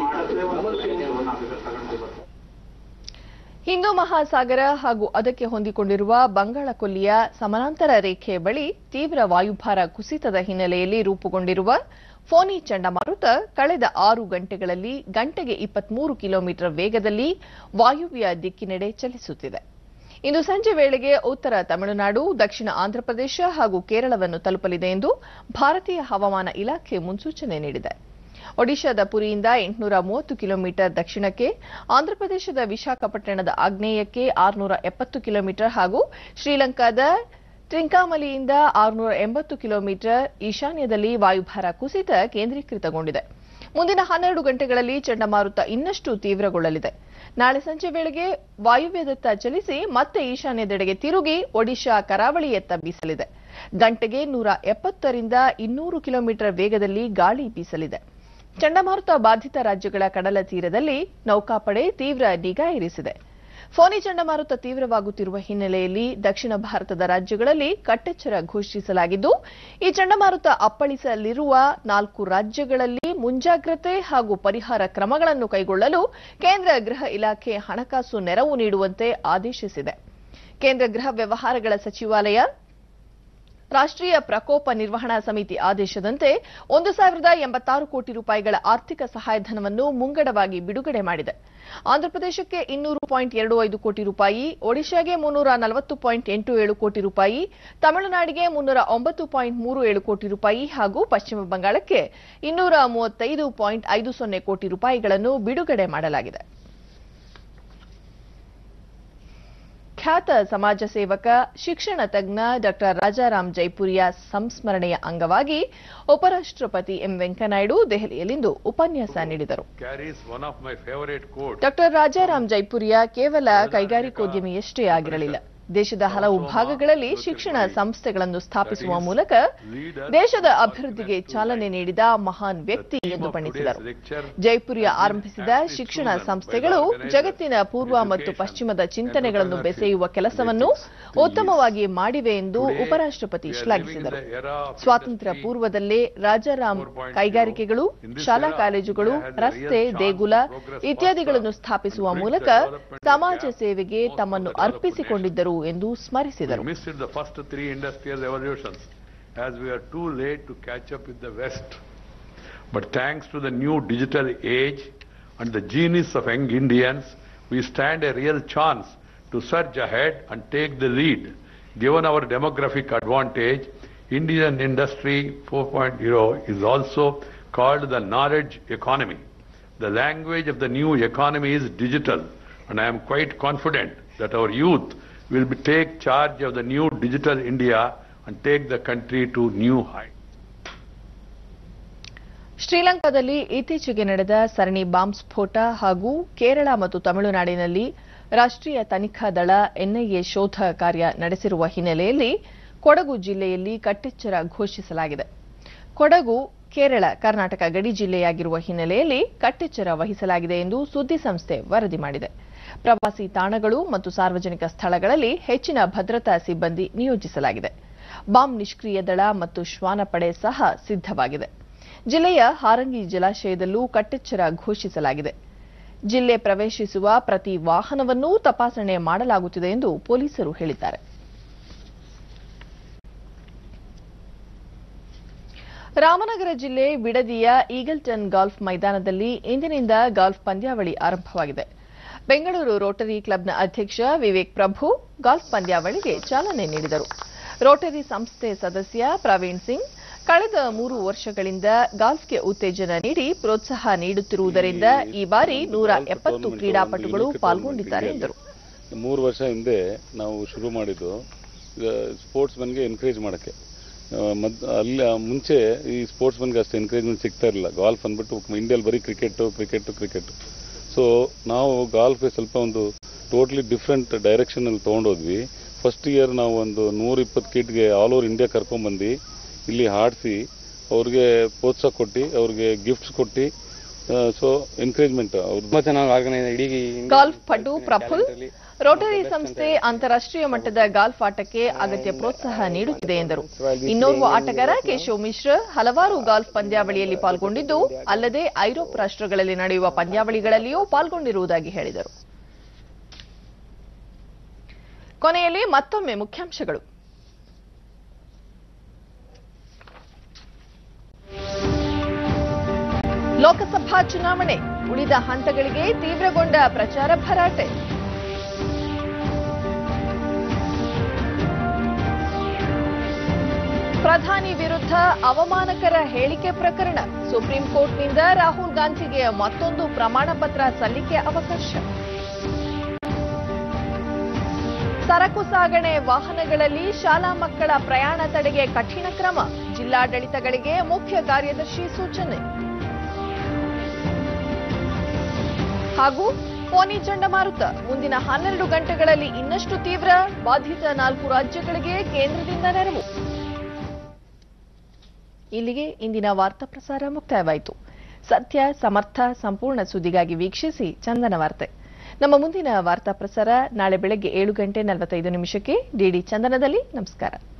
ಹಿಂದೂ ಮಹಾಸಾಗರ ಹಾಗೂ ಅದಕ್ಕೆ ಹೊಂದಿಕೊಂಡಿರುವ ಬಂಗಾಳಕೊಲ್ಲಿಯ ಸಮಾನಾಂತರ ರೇಖೆ ಬಳಿ ತೀವ್ರ ವಾಯುಭಾರ ಕುಸಿತದ ಹಿನ್ನೆಲೆಯಲ್ಲಿ ರೂಪುಗೊಂಡಿರುವ ಫೋನಿ ಚಂಡಮಾರುತ ಕಳೆದ ಆರು ಗಂಟೆಗಳಲ್ಲಿ ಗಂಟೆಗೆ ಇಪ್ಪತ್ಮೂರು ಕಿಲೋಮೀಟರ್ ವೇಗದಲ್ಲಿ ವಾಯುವ್ಯ ದಿಕ್ಕಿನೆಡೆ ಚಲಿಸುತ್ತಿದೆ ಇಂದು ಸಂಜೆ ವೇಳೆಗೆ ಉತ್ತರ ತಮಿಳುನಾಡು ದಕ್ಷಿಣ ಆಂಧ್ರಪ್ರದೇಶ ಹಾಗೂ ಕೇರಳವನ್ನು ತಲುಪಲಿದೆ ಎಂದು ಭಾರತೀಯ ಹವಾಮಾನ ಇಲಾಖೆ ಮುನ್ಸೂಚನೆ ನೀಡಿದೆ ಒಡಿಶಾದ ಪುರಿಯಿಂದ ಎಂಟುನೂರ ಮೂವತ್ತು ಕಿಲೋಮೀಟರ್ ದಕ್ಷಿಣಕ್ಕೆ ಆಂಧ್ರಪ್ರದೇಶದ ವಿಶಾಖಪಟ್ಟಣದ ಆಗ್ನೇಯಕ್ಕೆ ಆರುನೂರ ಎಪ್ಪತ್ತು ಕಿಲೋಮೀಟರ್ ಹಾಗೂ ಶ್ರೀಲಂಕಾದ ಟ್ರಿಂಕಾಮಲಿಯಿಂದ ಆರುನೂರ ಎಂಬತ್ತು ಕಿಲೋಮೀಟರ್ ಈಶಾನ್ಯದಲ್ಲಿ ವಾಯುಭಾರ ಕುಸಿತ ಕೇಂದ್ರೀಕೃತಗೊಂಡಿದೆ ಮುಂದಿನ ಹನ್ನೆರಡು ಗಂಟೆಗಳಲ್ಲಿ ಚಂಡಮಾರುತ ಇನ್ನಷ್ಟು ತೀವ್ರಗೊಳ್ಳಲಿದೆ ನಾಳೆ ಸಂಜೆ ವೇಳೆಗೆ ವಾಯುವ್ಯದತ್ತ ಚಲಿಸಿ ಮತ್ತೆ ಈಶಾನ್ಯದೆಡೆಗೆ ತಿರುಗಿ ಒಡಿಶಾ ಕರಾವಳಿಯತ್ತ ಬೀಸಲಿದೆ ಗಂಟೆಗೆ ನೂರ ಎಪ್ಪತ್ತರಿಂದ ಇನ್ನೂರು ಕಿಲೋಮೀಟರ್ ವೇಗದಲ್ಲಿ ಗಾಳಿ ಬೀಸಲಿದೆ ಚಂಡಮಾರುತ ಬಾಧಿತ ರಾಜ್ಯಗಳ ಕಡಲ ತೀರದಲ್ಲಿ ನೌಕಾಪಡೆ ತೀವ್ರ ನಿಗಾ ಇರಿಸಿದೆ ಫೋನಿ ಚಂಡಮಾರುತ ತೀವ್ರವಾಗುತ್ತಿರುವ ಹಿನ್ನೆಲೆಯಲ್ಲಿ ದಕ್ಷಿಣ ಭಾರತದ ರಾಜ್ಯಗಳಲ್ಲಿ ಕಟ್ಟೆಚ್ಚರ ಘೋಷಿಸಲಾಗಿದ್ದು ಈ ಚಂಡಮಾರುತ ಅಪ್ಪಳಿಸಲಿರುವ ನಾಲ್ಕು ರಾಜ್ಯಗಳಲ್ಲಿ ಮುಂಜಾಗ್ರತೆ ಹಾಗೂ ಪರಿಹಾರ ಕ್ರಮಗಳನ್ನು ಕೈಗೊಳ್ಳಲು ಕೇಂದ್ರ ಗೃಹ ಇಲಾಖೆ ಹಣಕಾಸು ನೆರವು ನೀಡುವಂತೆ ಆದೇಶಿಸಿದೆ ಕೇಂದ್ರ ಗೃಹ ವ್ಯವಹಾರಗಳ ಸಚಿವಾಲಯ ರಾಷ್ಟ್ರೀಯ ಪ್ರಕೋಪ ನಿರ್ವಹಣಾ ಸಮಿತಿ ಆದೇಶದಂತೆ ಒಂದು ಸಾವಿರದ ಎಂಬತ್ತಾರು ಕೋಟಿ ರೂಪಾಯಿಗಳ ಆರ್ಥಿಕ ಸಹಾಯಧನವನ್ನು ಮುಂಗಡವಾಗಿ ಬಿಡುಗಡೆ ಮಾಡಿದೆ ಆಂಧ್ರಪ್ರದೇಶಕ್ಕೆ ಇನ್ನೂರು ಪಾಯಿಂಟ್ ಎರಡು ಐದು ಕೋಟಿ ರೂಪಾಯಿ ಒಡಿಶಾಗೆ ಮುನ್ನೂರ ನಲವತ್ತು ಪಾಯಿಂಟ್ ಎಂಟು ಏಳು ಕೋಟಿ ರೂಪಾಯಿ ತಮಿಳುನಾಡಿಗೆ ಮುನ್ನೂರ ಒಂಬತ್ತು ಪಾಯಿಂಟ್ ಮೂರು ಏಳು ಕೋಟಿ ರೂಪಾಯಿ ಹಾಗೂ ಪಶ್ಚಿಮ ಬಂಗಾಳಕ್ಕೆ ಇನ್ನೂರ ಮೂವತ್ತೈದು ಪಾಯಿಂಟ್ ಐದು ಸೊನ್ನೆ ಕೋಟಿ ರೂಪಾಯಿಗಳನ್ನು ಬಿಡುಗಡೆ ಮಾಡಲಾಗಿದೆ ಖ್ಯಾತ ಸಮಾಜ ಸೇವಕ ಶಿಕ್ಷಣ ತಜ್ಞ ಡಾ ರಾಜಾರಾಮ್ ಜೈಪುರಿಯ ಸಂಸ್ಮರಣೆಯ ಅಂಗವಾಗಿ ಉಪರಾಷ್ಟಪತಿ ಎಂ ವೆಂಕಯ್ಯನಾಯ್ಡು ದೆಹಲಿಯಲ್ಲಿಂದು ಉಪನ್ಯಾಸ ನೀಡಿದರು carries one of my favorite quotes. ಡಾ ರಾಜಾರಾಮ್ ಜೈಪುರಿಯ ಕೇವಲ ಕೈಗಾರಿಕೋದ್ಯಮಿಯಷ್ಟೇ ಆಗಿರಲಿಲ್ಲ ದೇಶದ ಹಲವು ಭಾಗಗಳಲ್ಲಿ ಶಿಕ್ಷಣ ಸಂಸ್ಥೆಗಳನ್ನು ಸ್ಥಾಪಿಸುವ ಮೂಲಕ ದೇಶದ ಅಭಿವೃದ್ಧಿಗೆ ಚಾಲನೆ ನೀಡಿದ ಮಹಾನ್ ವ್ಯಕ್ತಿ ಎಂದು ಬಣ್ಣಿಸಿದರು ಜೈಪುರಿಯ ಆರಂಭಿಸಿದ ಶಿಕ್ಷಣ ಸಂಸ್ಥೆಗಳು ಜಗತ್ತಿನ ಪೂರ್ವ ಮತ್ತು ಪಶ್ಚಿಮದ ಚಿಂತನೆಗಳನ್ನು ಬೆಸೆಯುವ ಕೆಲಸವನ್ನು ಉತ್ತಮವಾಗಿ ಮಾಡಿವೆ ಎಂದು ಉಪರಾಷ್ಟಪತಿ ಶ್ಲಾಘಿಸಿದರು ಸ್ವಾತಂತ್ರ್ಯ ಪೂರ್ವದಲ್ಲೇ ರಾಜಾರಾಮ್ ಕೈಗಾರಿಕೆಗಳು ಶಾಲಾ ಕಾಲೇಜುಗಳು ರಸ್ತೆ ದೇಗುಲ ಇತ್ಯಾದಿಗಳನ್ನು ಸ್ಥಾಪಿಸುವ ಮೂಲಕ ಸಮಾಜ ಸೇವೆಗೆ ತಮ್ಮನ್ನು ಅರ್ಪಿಸಿಕೊಂಡಿದ್ದರು ಎಂದು ಸ್ಮರಿಸಿದರು We missed the first three industrial revolutions as we are too late to catch up with the West. But thanks to the new digital age and the genius of young Indians, we stand a real chance to surge ahead and take the lead. Given our demographic advantage, Indian Industry 4.0 is also called the knowledge economy. The language of the new economy is digital, and I am quite confident that our youth will be, take charge of the new digital India and take the country to new heights. ಶ್ರೀಲಂಕಾದಲ್ಲಿ ಇತ್ತೀಚೆಗೆ ನಡೆದ ಸರಣಿ bomb ಸ್ಫೋಟ ಹಾಗೂ ಕೇರಳ ಮತ್ತು ತಮಿಳುನಾಡಿನಲ್ಲಿ ರಾಷ್ಟ್ರೀಯ ತನಿಖಾ ದಳ ಎನ್ಐಎ ಶೋಧ ಕಾರ್ಯ ನಡೆಸಿರುವ ಹಿನ್ನೆಲೆಯಲ್ಲಿ ಕೊಡಗು ಜಿಲ್ಲೆಯಲ್ಲಿ ಕಟ್ಟೆಚ್ಚರ ಘೋಷಿಸಲಾಗಿದೆ ಕೊಡಗು ಕೇರಳ ಕರ್ನಾಟಕ ಗಡಿ ಜಿಲ್ಲೆಯಾಗಿರುವ ಹಿನ್ನೆಲೆಯಲ್ಲಿ ಕಟ್ಟೆಚ್ಚರ ವಹಿಸಲಾಗಿದೆ ಎಂದು ಸುದ್ದಿಸಂಸ್ಥೆ ವರದಿ ಮಾಡಿದೆ ಪ್ರವಾಸಿ ತಾಣಗಳು ಮತ್ತು ಸಾರ್ವಜನಿಕ ಸ್ಥಳಗಳಲ್ಲಿ ಹೆಚ್ಚಿನ ಭದ್ರತಾ ಸಿಬ್ಬಂದಿ ನಿಯೋಜಿಸಲಾಗಿದೆ ಬಾಂಬ್ ನಿಷ್ಕ್ರಿಯ ದಳ ಮತ್ತು ಶ್ವಾನಪಡೆ ಸಹ ಸಿದ್ದವಾಗಿದೆ ಜಿಲ್ಲೆಯ ಹಾರಂಗಿ ಜಲಾಶಯದಲ್ಲೂ ಕಟ್ಟೆಚ್ಚರ ಘೋಷಿಸಲಾಗಿದೆ ಜಿಲ್ಲೆ ಪ್ರವೇಶಿಸುವ ಪ್ರತಿ ವಾಹನವನ್ನೂ ತಪಾಸಣೆ ಮಾಡಲಾಗುತ್ತಿದೆ ಎಂದು ಪೊಲೀಸರು ಹೇಳಿದ್ದಾರೆ ರಾಮನಗರ ಜಿಲ್ಲೆ ಬಿಡದಿಯ ಈಗಲ್ಟನ್ ಗಾಲ್ಫ್ ಮೈದಾನದಲ್ಲಿ ಇಂದಿನಿಂದ ಗಾಲ್ಫ್ ಪಂದ್ಯಾವಳಿ ಆರಂಭವಾಗಿದೆ ಬೆಂಗಳೂರು ರೋಟರಿ ಕ್ಲಬ್ನ ಅಧ್ಯಕ್ಷ ವಿವೇಕ್ ಪ್ರಭು ಗಾಲ್ಫ್ ಪಂದ್ಯಾವಳಿಗೆ ಚಾಲನೆ ನೀಡಿದರು ರೋಟರಿ ಸಂಸ್ಥೆ ಸದಸ್ಯ ಪ್ರವೀಣ್ ಸಿಂಗ್ ಕಳೆದ ಮೂರು ವರ್ಷಗಳಿಂದ ಗಾಲ್ಫ್ಗೆ ಉತ್ತೇಜನ ನೀಡಿ ಪ್ರೋತ್ಸಾಹ ನೀಡುತ್ತಿರುವುದರಿಂದ ಈ ಬಾರಿ ನೂರ ಎಪ್ಪತ್ತು ಕ್ರೀಡಾಪಟುಗಳು ಪಾಲ್ಗೊಂಡಿದ್ದಾರೆ ಎಂದರು ಮೂರು ವರ್ಷ ಹಿಂದೆ ನಾವು ಶುರು ಮಾಡಿದ್ದು ಸ್ಪೋರ್ಟ್ಸ್ ಮನ್ಗೆ ಎನ್ಕರೇಜ್ ಮಾಡೋಕ್ಕೆ ಮದ್ ಅಲ್ಲಿ ಮುಂಚೆ ಈ ಸ್ಪೋರ್ಟ್ಸ್ ಮನ್ಗೆ ಅಷ್ಟು ಎನ್ಕರೇಜ್ಮೆಂಟ್ ಸಿಗ್ತಾ ಇರಲಿಲ್ಲ ಗಾಲ್ಫ್ ಅಂದ್ಬಿಟ್ಟು ಇಂಡಿಯಲ್ಲಿ ಬರೀ ಕ್ರಿಕೆಟು ಕ್ರಿಕೆಟು ಕ್ರಿಕೆಟ್ ಸೊ ನಾವು ಗಾಲ್ಫ್ಗೆ ಸ್ವಲ್ಪ ಒಂದು ಟೋಟ್ಲಿ ಡಿಫ್ರೆಂಟ್ ಡೈರೆಕ್ಷನಲ್ಲಿ ತೊಗೊಂಡೋದ್ವಿ ಫಸ್ಟ್ ಇಯರ್ ನಾವು ಒಂದು ನೂರ ಇಪ್ಪತ್ತು ಕಿಟ್ಗೆ ಆಲ್ ಓವರ್ ಇಂಡಿಯಾ ಕರ್ಕೊಂಡ್ಬಂದು ಇಲ್ಲಿ ಹಾಡಿಸಿ ಅವ್ರಿಗೆ ಪ್ರೋತ್ಸಾಹ ಕೊಟ್ಟು ಅವ್ರಿಗೆ ಗಿಫ್ಟ್ಸ್ ಕೊಟ್ಟು ಸೊ ಎನ್ಕರೇಜ್ಮೆಂಟ್ ಅವ್ರು ತುಂಬ ಚೆನ್ನಾಗಿ ಆರ್ಗನೈಸ್ ಇಡೀ ಗಾಲ್ಫ್ ಪಟು ಪ್ರಫುಲ್ ರೋಟರಿ ಸಂಸ್ಥೆ ಅಂತಾರಾಷ್ಟ್ರೀಯ ಮಟ್ಟದ ಗಾಲ್ಫ್ ಆಟಕ್ಕೆ ಅಗತ್ಯ ಪ್ರೋತ್ಸಾಹ ನೀಡುತ್ತಿದೆ ಎಂದರು ಇನ್ನೋರ್ವ ಆಟಗಾರ ಕೇಶವ್ ಮಿಶ್ರ ಹಲವಾರು ಗಾಲ್ಫ್ ಪಂದ್ಯಾವಳಿಯಲ್ಲಿ ಪಾಲ್ಗೊಂಡಿದ್ದು ಅಲ್ಲದೆ ಐರೋಪ್ ರಾಷ್ಟ್ರಗಳಲ್ಲಿ ನಡೆಯುವ ಪಂದ್ಯಾವಳಿಗಳಲ್ಲಿಯೂ ಪಾಲ್ಗೊಂಡಿರುವುದಾಗಿ ಹೇಳಿದರು ಕೊನೆಯಲ್ಲಿ ಮತ್ತೊಮ್ಮೆ ಮುಖ್ಯಾಂಶಗಳು ಲೋಕಸಭಾ ಚುನಾವಣೆ ಉಳಿದ ಹಂತಗಳಿಗೆ ತೀವ್ರಗೊಂಡ ಪ್ರಚಾರ ಭರಾಟೆ ಪ್ರಧಾನಿ ವಿರುದ್ಧ ಅವಮಾನಕರ ಹೇಳಿಕೆ ಪ್ರಕರಣ ಸುಪ್ರೀಂ ಕೋರ್ಟ್ನಿಂದ ರಾಹುಲ್ ಗಾಂಧಿಗೆ ಮತ್ತೊಂದು ಪ್ರಮಾಣ ಪತ್ರ ಸಲ್ಲಿಕೆ ಅವಕಾಶ ಸರಕು ಸಾಗಣೆ ವಾಹನಗಳಲ್ಲಿ ಶಾಲಾ ಮಕ್ಕಳ ಪ್ರಯಾಣ ತಡೆಗೆ ಕಠಿಣ ಕ್ರಮ ಜಿಲ್ಲಾಡಳಿತಗಳಿಗೆ ಮುಖ್ಯ ಕಾರ್ಯದರ್ಶಿ ಸೂಚನೆ ಹಾಗೂ ಫೋನಿ ಚಂಡಮಾರುತ ಮುಂದಿನ ಹನ್ನೆರಡು ಗಂಟೆಗಳಲ್ಲಿ ಇನ್ನಷ್ಟು ತೀವ್ರ ಬಾಧಿತ ನಾಲ್ಕು ರಾಜ್ಯಗಳಿಗೆ ಕೇಂದ್ರದಿಂದ ನೆರವು ಇಲ್ಲಿಗೆ ಇಂದಿನ ವಾರ್ತಾ ಪ್ರಸಾರ ಮುಕ್ತಾಯವಾಯಿತು ಸತ್ಯ ಸಮರ್ಥ ಸಂಪೂರ್ಣ ಸುದ್ದಿಗಾಗಿ ವೀಕ್ಷಿಸಿ ಚಂದನ ವಾರ್ತೆ ನಮ್ಮ ಮುಂದಿನ ವಾರ್ತಾ ಪ್ರಸಾರ ನಾಳೆ ಬೆಳಗ್ಗೆ ಏಳು ಗಂಟೆ ನಲವತ್ತೈದು ನಿಮಿಷಕ್ಕೆ ಡಿಡಿ ಚಂದನದಲ್ಲಿ ನಮಸ್ಕಾರ